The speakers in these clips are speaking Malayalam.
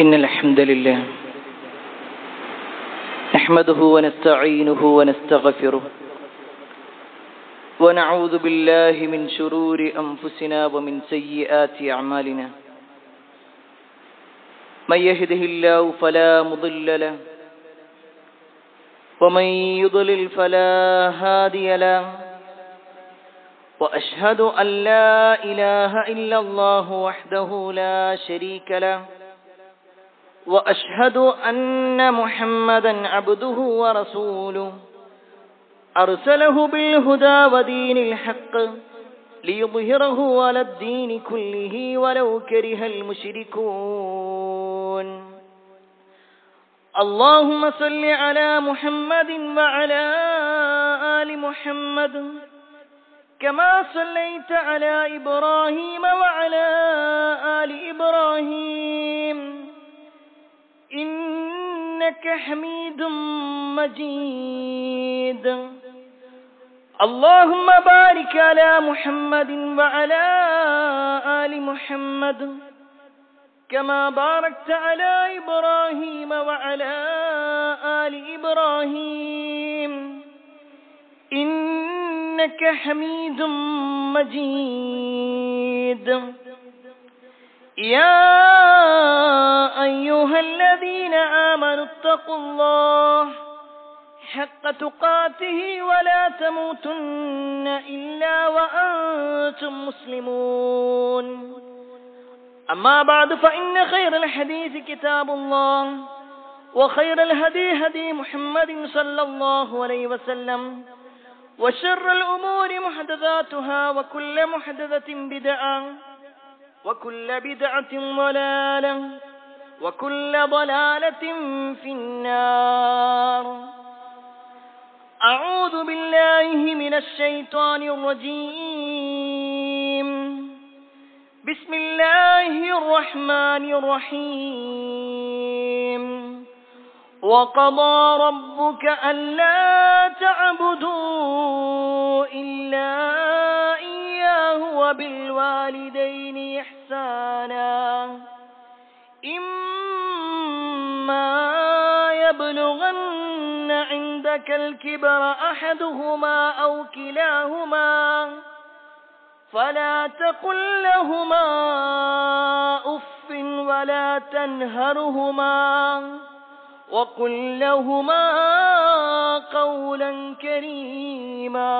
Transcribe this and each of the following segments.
إن الحمد لله نحمده ونستعينه ونستغفره ونعوذ بالله من شرور أنفسنا ومن سيئات أعمالنا من يهده الله فلا مضل له ومن يضلل فلا هادي له وأشهد أن لا إله إلا الله وحده لا شريك له وأشهد أن محمدا عبده ورسوله أرسله بالهدى ودين الحق ليظهره على الدين كله ولو كره المشركون اللهم صل على محمد وعلى آل محمد كما صليت على إبراهيم وعلى آل إبراهيم إنك حميد مجيد اللهم بارك على محمد وعلى آل محمد كما باركت على إبراهيم وعلى آل إبراهيم إنك حميد مجيد يا أيها الذين آمنوا اتقوا الله حق تقاته ولا تموتن إلا وأنتم مسلمون أما بعد فإن خير الحديث كتاب الله وخير الهدي هدي محمد صلى الله عليه وسلم وشر الأمور محدثاتها وكل محدثة بدعة وكل بدعة ضلالة وكل ضلالة في النار أعوذ بالله من الشيطان الرجيم بسم الله الرحمن الرحيم وقضى ربك ألا تعبدوا إلا إياه وبالوالدين إحسانا إما يبلغن عندك الكبر أحدهما أو كلاهما فلا تقل لهما أف ولا تنهرهما وقل لهما قولا كريما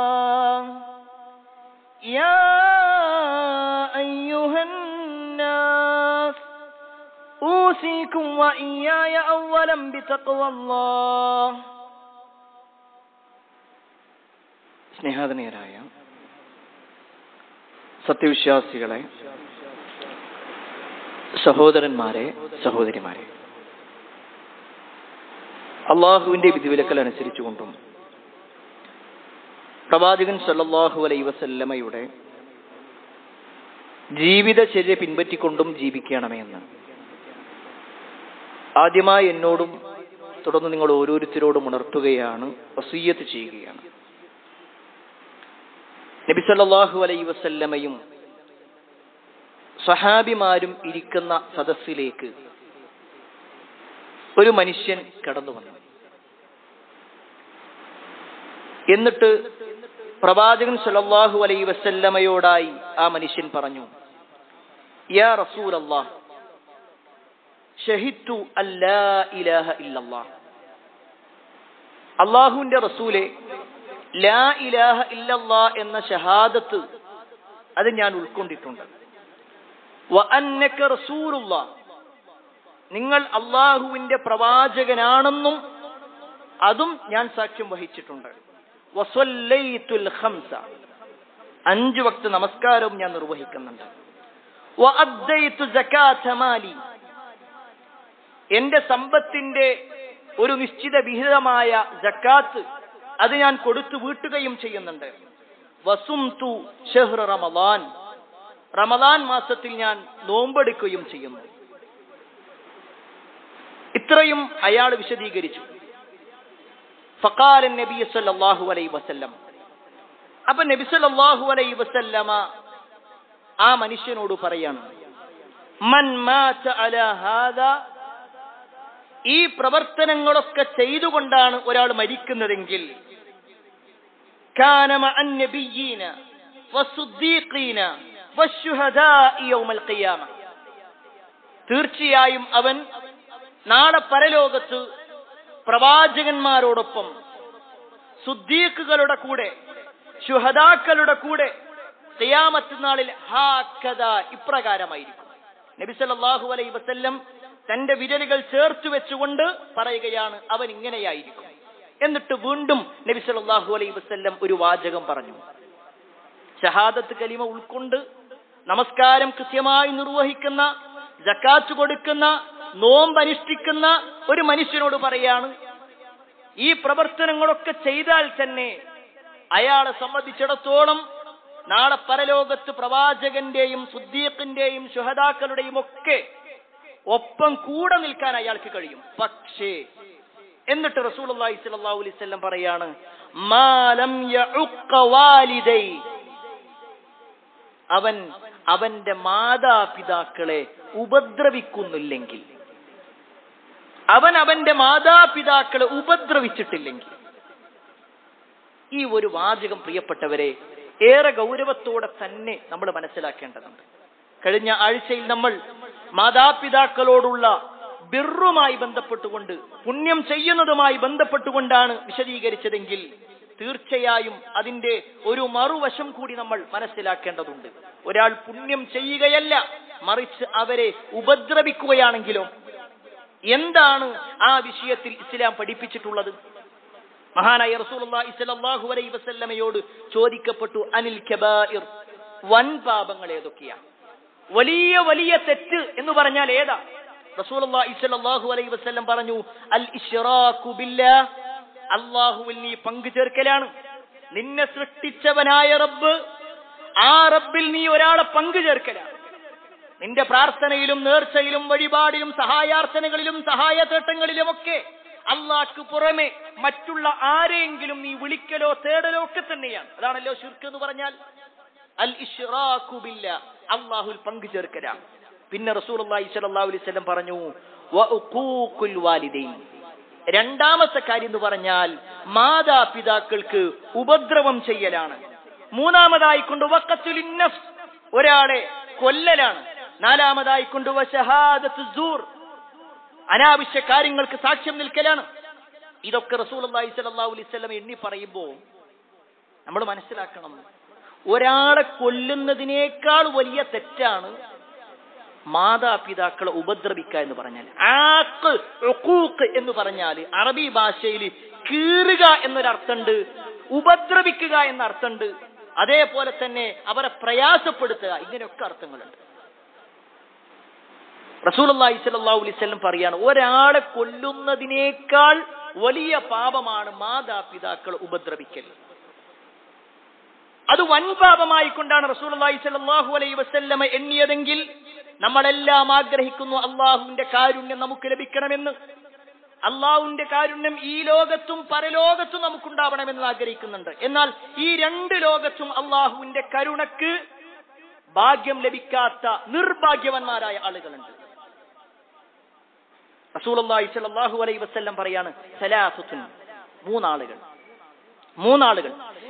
يا أيها الناس أوصيكم وإياي أولا بتقوى الله സ്നേഹാദനീയരായ സത്യവിശ്വാസികളെ സഹോദരന്മാരെ സഹോദരിമാരെ അള്ളാഹുവിന്റെ വിധിവിലക്കൽ അനുസരിച്ചുകൊണ്ടും പ്രവാചകൻ സല്ലല്ലാഹു അലൈ വസല്ലമയുടെ ജീവിതചര്യ പിൻപറ്റിക്കൊണ്ടും ജീവിക്കണമെന്ന് ആദ്യമായി എന്നോടും തുടർന്ന് നിങ്ങൾ ഓരോരുത്തരോടും ഉണർത്തുകയാണ് വസീയത്ത് ചെയ്യുകയാണ് നബി സല്ലല്ലാഹു അലൈ വസല്ലമയും സഹാബിമാരും ഇരിക്കുന്ന സദസ്സിലേക്ക് ഒരു മനുഷ്യൻ കടന്നു വന്നു എന്നിട്ട് പ്രവാചകൻ സല്ലല്ലാഹു അലൈ വസല്ലമയോടായി ആ മനുഷ്യൻ പറഞ്ഞു യാ റസൂൽ അല്ലാഹ് ഷഹിത്തു അല്ലാ ഇലാഹ ഇല്ലല്ലാഹ് അള്ളാഹുവിന്റെ റസൂലെ ലാ ഇലാഹ ഇല്ലല്ലാ എന്ന ഷഹാദത്ത് അത് ഞാൻ ഉൾക്കൊണ്ടിട്ടുണ്ട് വ അന്നക റസൂലുള്ളാഹ് നിങ്ങൾ അള്ളാഹുവിന്റെ പ്രവാചകനാണെന്നും അതും ഞാൻ സാക്ഷ്യം വഹിച്ചിട്ടുണ്ട് വസ്വല്ലൈത്തുൽ ഖംസ അഞ്ചു വക്ത നമസ്കാരവും ഞാൻ നിർവഹിക്കുന്നുണ്ട് വഅദ്ദൈതു സകാത്ത മാലി എന്റെ സമ്പത്തിന്റെ ഒരു നിശ്ചിത വിഹിതമായ ജക്കാത്ത് അത് ഞാൻ കൊടുത്തു വീട്ടുകയും ചെയ്യുന്നുണ്ട് വസുംതു ഷഹ്റ റമദാൻ റമദാൻ മാസത്തിൽ ഞാൻ നോമ്പെടുക്കുകയും ചെയ്യുന്നു ഇത്രയും അയാൾ വിശദീകരിച്ചു ഫക്കാലൻ നബി സല്ലല്ലാഹു അലൈഹി വസല്ലം അപ്പൊ നബി സല്ലല്ലാഹു അലൈഹി വസല്ലമ ആ മനുഷ്യനോട് പറയാണ് മൻ മാത അലാ ഹാദാ ഈ പ്രവർത്തനങ്ങളൊക്കെ ചെയ്തുകൊണ്ടാണ് ഒരാൾ മരിക്കുന്നതെങ്കിൽ കാന മഅൻ നബിയ്യീന വസ്സുദ്ദീഖീന വശ്ശുഹദാഇ യൗമൽ ഖിയാമ തീർച്ചയായും അവൻ നാളെ പരലോകത്ത് പ്രവാചകന്മാരോടൊപ്പം സുദ്ദീഖുകളുടെ കൂടെ ശുഹദാക്കളുടെ കൂടെ ഖിയാമത്ത് നാളിൽ ഹാക്കഥ ഇപ്രകാരമായിരിക്കും നബി സല്ലല്ലാഹു അലൈഹി വസല്ലം തന്റെ വിരലുകൾ ചേർത്ത് വെച്ചുകൊണ്ട് പറയുകയാണ് അവൻ ഇങ്ങനെയായിരിക്കും എന്നിട്ട് വീണ്ടും നബി സല്ലല്ലാഹു അലൈഹി വസല്ലം ഒരു വാചകം പറഞ്ഞു ഷഹാദത്ത് കലിമ ഉൾക്കൊണ്ട് നമസ്കാരം കൃത്യമായി നിർവഹിക്കുന്ന ജക്കാത്ത് കൊടുക്കുന്ന നോമ്പ് അനുഷ്ഠിക്കുന്ന ഒരു മനുഷ്യനോട് പറയാണ് ഈ പ്രവർത്തനങ്ങളൊക്കെ ചെയ്താൽ തന്നെ അയാളെ സംബന്ധിച്ചിടത്തോളം നാളെ പരലോകത്ത് പ്രവാചകന്റെയും സുദ്ദീഖിന്റെയും ശുഹദാക്കളുടെയും ഒക്കെ ഒപ്പം കൂടെ നിൽക്കാൻ അയാൾക്ക് കഴിയും പക്ഷേ എന്നിട്ട് റസൂലുള്ളാഹി സ്വല്ലല്ലാഹു അലൈഹി വസല്ലം പറയാണ് മാലം യഉഖ വാലിദൈ അവൻ അവന്റെ മാതാപിതാക്കളെ ഉപദ്രവിക്കുന്നില്ലെങ്കിൽ അവൻ അവന്റെ മാതാപിതാക്കളെ ഉപദ്രവിച്ചിട്ടില്ലെങ്കിൽ ഈ ഒരു വാചകം പ്രിയപ്പെട്ടവരെ ഏറെ ഗൗരവത്തോടെ തന്നെ നമ്മൾ മനസ്സിലാക്കേണ്ടതുണ്ട് കഴിഞ്ഞ ആഴ്ചയിൽ നമ്മൾ മാതാപിതാക്കളോടുള്ള ബിറുമായി ബന്ധപ്പെട്ടുകൊണ്ട് പുണ്യം ചെയ്യുന്നതുമായി ബന്ധപ്പെട്ടുകൊണ്ടാണ് വിശദീകരിച്ചതെങ്കിൽ തീർച്ചയായും അതിന്റെ ഒരു മറുവശം കൂടി നമ്മൾ മനസ്സിലാക്കേണ്ടതുണ്ട് ഒരാൾ പുണ്യം ചെയ്യുകയല്ല മറിച്ച് അവരെ ഉപദ്രവിക്കുകയാണെങ്കിലോ എന്താണ് ആ വിഷയത്തിൽ ഇസ്ലാം പഠിപ്പിച്ചിട്ടുള്ളത് മഹാനായ റസൂലുള്ളാഹി സ്വല്ലല്ലാഹു അലൈഹി വസല്ലമയോട് ചോദിക്കപ്പെട്ടു അനിൽ കബായിർ വൻ പാപങ്ങൾ ഏതൊക്കെയാ വലിയ വലിയ തെറ്റ് എന്ന് പറഞ്ഞാൽ ഏതാ റസൂലുള്ളാഹി സ്വല്ലല്ലാഹു അലൈഹി വസല്ലം പറഞ്ഞു അൽ ഇശ്റാഖു ബില്ലാഹ് അള്ളാഹുവിൽ നീ പങ്കു ചേർക്കലാണ് നിന്നെ സൃഷ്ടിച്ചവനായ റബ്ബ് ആ റബ്ബിൽ നീ ഒരാളെ പങ്കു ചേർക്കലാണ് നിന്റെ പ്രാർത്ഥനയിലും നേർച്ചയിലും വഴിപാടിലും സഹായാർത്ഥനകളിലും സഹായതേട്ടങ്ങളിലും ഒക്കെ അള്ളാഹ്ക്ക് പുറമെ മറ്റുള്ള ആരെയെങ്കിലും നീ വിളിക്കലോ തേടലോ ഒക്കെ തന്നെയാണ് അതാണല്ലോ ഷിർക്ക് എന്ന് പറഞ്ഞാൽ അൽ ഇഷ്റാഖു ബില്ല അള്ളാഹുൽ പങ്കു ചേർക്കലാണ് പിന്നെ റസൂലുള്ളാഹി സ്വല്ലല്ലാഹു അലൈഹി വസല്ലം പറഞ്ഞു വഉഖൂഖുൽ വാലിദൈൻ രണ്ടാമത്തെ കാര്യം എന്ന് പറഞ്ഞാൽ മാതാപിതാക്കൾക്ക് ഉപദ്രവം ചെയ്യലാണ് മൂന്നാമതായി കൊണ്ട് വക്കത്തുൽ നഫ്സ് ഒരാളെ കൊല്ലലാണ് നാലാമതായി കൊണ്ട് വശഹാദത്ത് സൂർ അനാവശ്യ കാര്യങ്ങൾക്ക് സാക്ഷ്യം നിൽക്കലാണ് ഇതൊക്കെ റസൂലുള്ളാഹി സ്വല്ലല്ലാഹു അലൈഹി വസല്ലം എണ്ണി പറയുമ്പോൾ നമ്മൾ മനസ്സിലാക്കണം ഒരാളെ കൊല്ലുന്നതിനേക്കാൾ വലിയ തെറ്റാണ് മാതാപിതാക്കളെ ഉപദ്രവിക്കുക എന്ന് പറഞ്ഞാൽ ആക്ക് ഉഖൂഖ് എന്ന് പറഞ്ഞാൽ അറബി ഭാഷയിൽ കീറുക എന്നൊരർത്ഥമുണ്ട് ഉപദ്രവിക്കുക എന്ന അർത്ഥമുണ്ട് അതേപോലെ തന്നെ അവരെ പ്രയാസപ്പെടുത്തുക ഇങ്ങനെയൊക്കെ അർത്ഥങ്ങളുണ്ട് റസൂലി സല്ലാ അലൈവല്ലം പറയാണ് ഒരാളെ കൊല്ലുന്നതിനേക്കാൾ വലിയ പാപമാണ് മാതാപിതാക്കൾ ഉപദ്രവിക്കൽ അത് വൻ പാപമായി കൊണ്ടാണ് റസൂലി സല്ലാഹു അലൈ വസല്ലമ എണ്ണിയതെങ്കിൽ നമ്മളെല്ലാം ആഗ്രഹിക്കുന്നു അള്ളാഹുവിന്റെ കാരുണ്യം നമുക്ക് ലഭിക്കണമെന്ന് അള്ളാഹുവിന്റെ കാരുണ്യം ഈ ലോകത്തും പരലോകത്തും നമുക്കുണ്ടാവണമെന്ന് ആഗ്രഹിക്കുന്നുണ്ട് എന്നാൽ ഈ രണ്ട് ലോകത്തും അള്ളാഹുവിന്റെ കരുണക്ക് ഭാഗ്യം ലഭിക്കാത്ത നിർഭാഗ്യവന്മാരായ ആളുകളുണ്ട് റസൂലി സലാഹു അലൈ വസ്ല്ലം പറയാണ് സലാസുത്തുൻ മൂന്നാളുകൾ മൂന്നാളുകൾ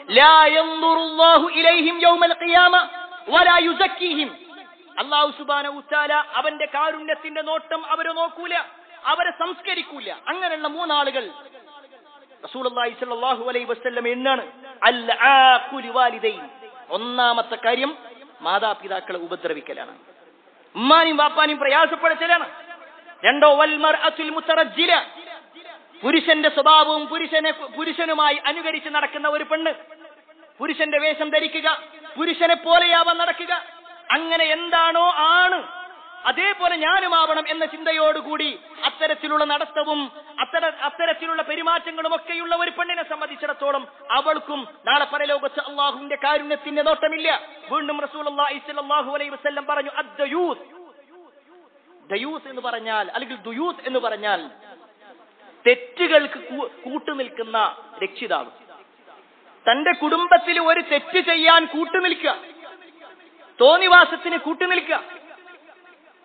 അള്ളാഹു സുബാന ഉത്താല അവന്റെ കാരുണ്യത്തിന്റെ നോട്ടം അവരെ നോക്കൂല അവരെ സംസ്കരിക്കൂല അങ്ങനെയുള്ള മൂന്നാളുകൾ റസൂലി സല്ലാഹു അലൈ വസ്ല്ലം എന്നാണ് അൽ ഒന്നാമത്തെ കാര്യം മാതാപിതാക്കളെ ഉപദ്രവിക്കലാണ് ഉമ്മാനും വാപ്പാനും പ്രയാസപ്പെടുത്തലാണ് രണ്ടോ വൽമർ അസുൽ മുത്തറജില പുരുഷന്റെ സ്വഭാവവും പുരുഷനെ പുരുഷനുമായി അനുകരിച്ച് നടക്കുന്ന ഒരു പെണ്ണ് പുരുഷന്റെ വേഷം ധരിക്കുക പുരുഷനെ പോലെയാവാൻ നടക്കുക അങ്ങനെ എന്താണോ ആണ് അതേപോലെ ഞാനുമാവണം എന്ന ചിന്തയോടുകൂടി അത്തരത്തിലുള്ള നടത്തവും അത്തര അത്തരത്തിലുള്ള പെരുമാറ്റങ്ങളും ഒക്കെയുള്ള ഒരു പെണ്ണിനെ സംബന്ധിച്ചിടത്തോളം അവൾക്കും നാളെ പരലോകത്ത് അള്ളാഹുവിന്റെ കാരുണ്യത്തിന്റെ നോട്ടമില്ല വീണ്ടും റസൂൽ അള്ളാഹു അലൈഹി വസ്ല്ലം പറഞ്ഞു അദ്ദയൂസ് ദയൂസ് എന്ന് പറഞ്ഞാൽ അല്ലെങ്കിൽ ദുയൂസ് എന്ന് പറഞ്ഞാൽ തെറ്റുകൾക്ക് കൂട്ടുനിൽക്കുന്ന രക്ഷിതാവ് തന്റെ കുടുംബത്തിൽ ഒരു തെറ്റ് ചെയ്യാൻ കൂട്ടുനിൽക്കുക തോന്നിവാസത്തിന് കൂട്ടുനിൽക്കുക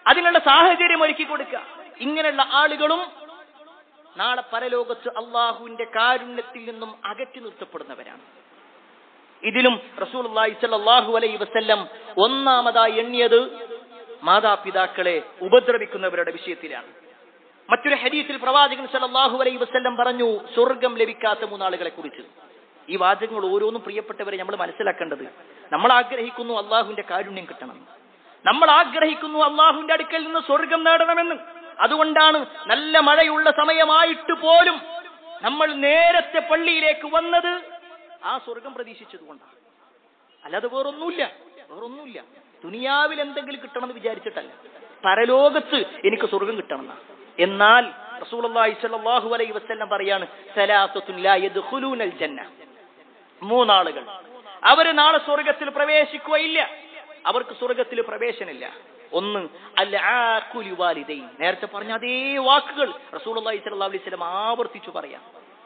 അതിനുള്ള സാഹചര്യം ഒരുക്കി കൊടുക്കുക ഇങ്ങനെയുള്ള ആളുകളും നാളെ പരലോകത്ത് അള്ളാഹുവിന്റെ കാരുണ്യത്തിൽ നിന്നും അകറ്റി നിർത്തപ്പെടുന്നവരാണ് ഇതിലും റസൂൽ സല്ലല്ലാഹു അലൈഹി വസല്ലം ഒന്നാമതായി എണ്ണിയത് മാതാപിതാക്കളെ ഉപദ്രവിക്കുന്നവരുടെ വിഷയത്തിലാണ് മറ്റൊരു ഹദീസിൽ പ്രവാചകൻ സല്ലല്ലാഹു അലൈഹി വസല്ലം പറഞ്ഞു സ്വർഗം ലഭിക്കാത്ത മൂന്നാളുകളെ കുറിച്ച് ഈ വാചകങ്ങൾ ഓരോന്നും പ്രിയപ്പെട്ടവരെ നമ്മൾ മനസ്സിലാക്കേണ്ടത് നമ്മൾ ആഗ്രഹിക്കുന്നു അള്ളാഹുവിന്റെ കാരുണ്യം കിട്ടണം നമ്മൾ ആഗ്രഹിക്കുന്നു അള്ളാഹുവിന്റെ അടുക്കൽ നിന്ന് സ്വർഗം നേടണമെന്ന് അതുകൊണ്ടാണ് നല്ല മഴയുള്ള സമയമായിട്ട് പോലും നമ്മൾ നേരത്തെ പള്ളിയിലേക്ക് വന്നത് ആ സ്വർഗം പ്രതീക്ഷിച്ചതുകൊണ്ടാണ് അല്ലാതെ വേറൊന്നുമില്ല വേറൊന്നുമില്ല ദുനിയാവിൽ എന്തെങ്കിലും കിട്ടണമെന്ന് വിചാരിച്ചിട്ടല്ല പരലോകത്ത് എനിക്ക് സ്വർഗം കിട്ടണമെന്ന എന്നാൽ റസൂലുള്ളാഹി സ്വല്ലല്ലാഹു അലൈഹി വസല്ലം പറയാണ് സലാസത്തുൻ ലാ യദ്ഖുലൂനൽ ജന്ന മൂന്നാളുകൾ അവര് നാളെ സ്വർഗത്തിൽ പ്രവേശിക്കുകയില്ല അവർക്ക് സ്വർഗത്തിൽ പ്രവേശനമില്ല ഒന്ന് അൽ ആഖുലി വാലിദൈൻ നേരത്തെ പറഞ്ഞ അതേ വാക്കുകൾ റസൂലുള്ളാഹി സ്വല്ലല്ലാഹു അലൈഹി വസല്ലം ആവർത്തിച്ചു പറയാം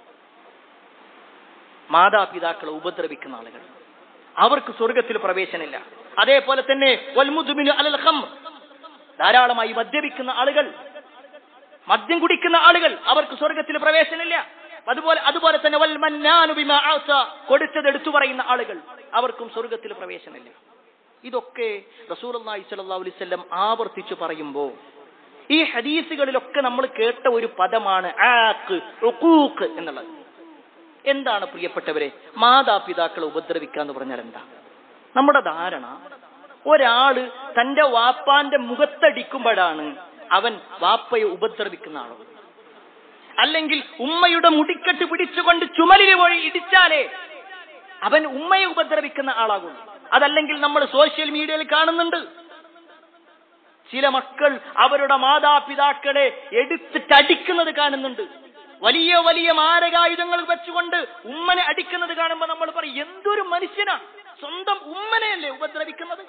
മാതാപിതാക്കളെ ഉപദ്രവിക്കുന്ന ആളുകൾ അവർക്ക് സ്വർഗത്തിൽ പ്രവേശനമില്ല അതേപോലെ തന്നെ വൽമുദ്മിനു അലൽ ഖംർ ധാരാളമായി മദ്യപിക്കുന്ന ആളുകൾ മദ്യം കുടിക്കുന്ന ആളുകൾ അവർക്ക് സ്വർഗത്തിൽ പ്രവേശനമില്ല അതുപോലെ അതുപോലെ തന്നെ വൽ മന്നാനു ബിമാ ആത കൊടുത്തത് എടുത്തു പറയുന്ന ആളുകൾ അവർക്കും സ്വർഗത്തിൽ പ്രവേശനമില്ല ഇതൊക്കെ റസൂലുള്ളാഹി സ്വല്ലല്ലാഹു അലൈഹി വസല്ലം ആവർത്തിച്ചു പറയുമ്പോൾ ഈ ഹദീസുകളിലൊക്കെ നമ്മൾ കേട്ട ഒരു പദമാണ് ആഖ് ഉഖൂഖ് എന്നുള്ളത് എന്താണ് പ്രിയപ്പെട്ടവരെ മാതാപിതാക്കളെ ഉപദ്രവിക്കുക എന്ന് പറഞ്ഞാൽ എന്താ നമ്മുടെ ധാരണ ഒരാള് തന്റെ വാപ്പാന്റെ മുഖത്തടിക്കുമ്പോഴാണ് അവൻ വാപ്പയെ ഉപദ്രവിക്കുന്ന ആളോ അല്ലെങ്കിൽ ഉമ്മയുടെ മുടിക്കെട്ട് പിടിച്ചുകൊണ്ട് ചുമലിൽ വഴി ഇടിച്ചാലേ അവൻ ഉമ്മയെ ഉപദ്രവിക്കുന്ന ആളാകുള്ളൂ അതല്ലെങ്കിൽ നമ്മൾ സോഷ്യൽ മീഡിയയിൽ കാണുന്നുണ്ട് ചില മക്കൾ അവരുടെ മാതാപിതാക്കളെ എടുത്തിട്ട് അടിക്കുന്നത് കാണുന്നുണ്ട് വലിയ വലിയ മാരകായുധങ്ങൾ വെച്ചുകൊണ്ട് ഉമ്മനെ അടിക്കുന്നത് കാണുമ്പോൾ നമ്മൾ പറയും എന്തൊരു മനുഷ്യനാ സ്വന്തം ഉമ്മനെയല്ലേ ഉപദ്രവിക്കുന്നത്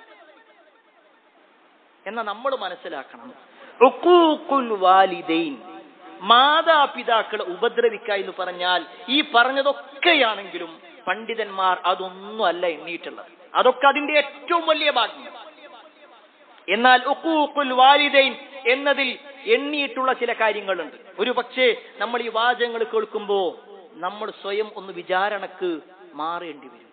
എന്നാ നമ്മൾ മനസ്സിലാക്കണം ഉഖൂഖുൽ വാലിദൈൻ മാതാപിതാക്കളെ ഉപദ്രവിക്കുക എന്ന് പറഞ്ഞാൽ ഈ പറഞ്ഞതൊക്കെയാണെങ്കിലും പണ്ഡിതന്മാർ അതൊന്നും അല്ല എണ്ണീട്ടുള്ളത് അതൊക്കെ അതിന്റെ ഏറ്റവും വലിയ ഭാഗ്യം എന്നാൽ ഉഖൂഖുൽ വാലിദൈൻ എന്നതിൽ എണ്ണിയിട്ടുള്ള ചില കാര്യങ്ങളുണ്ട് ഒരു പക്ഷേ നമ്മൾ ഈ വാചകങ്ങൾ കേൾക്കുമ്പോ നമ്മൾ സ്വയം ഒന്ന് വിചാരണക്ക് മാറേണ്ടി വരും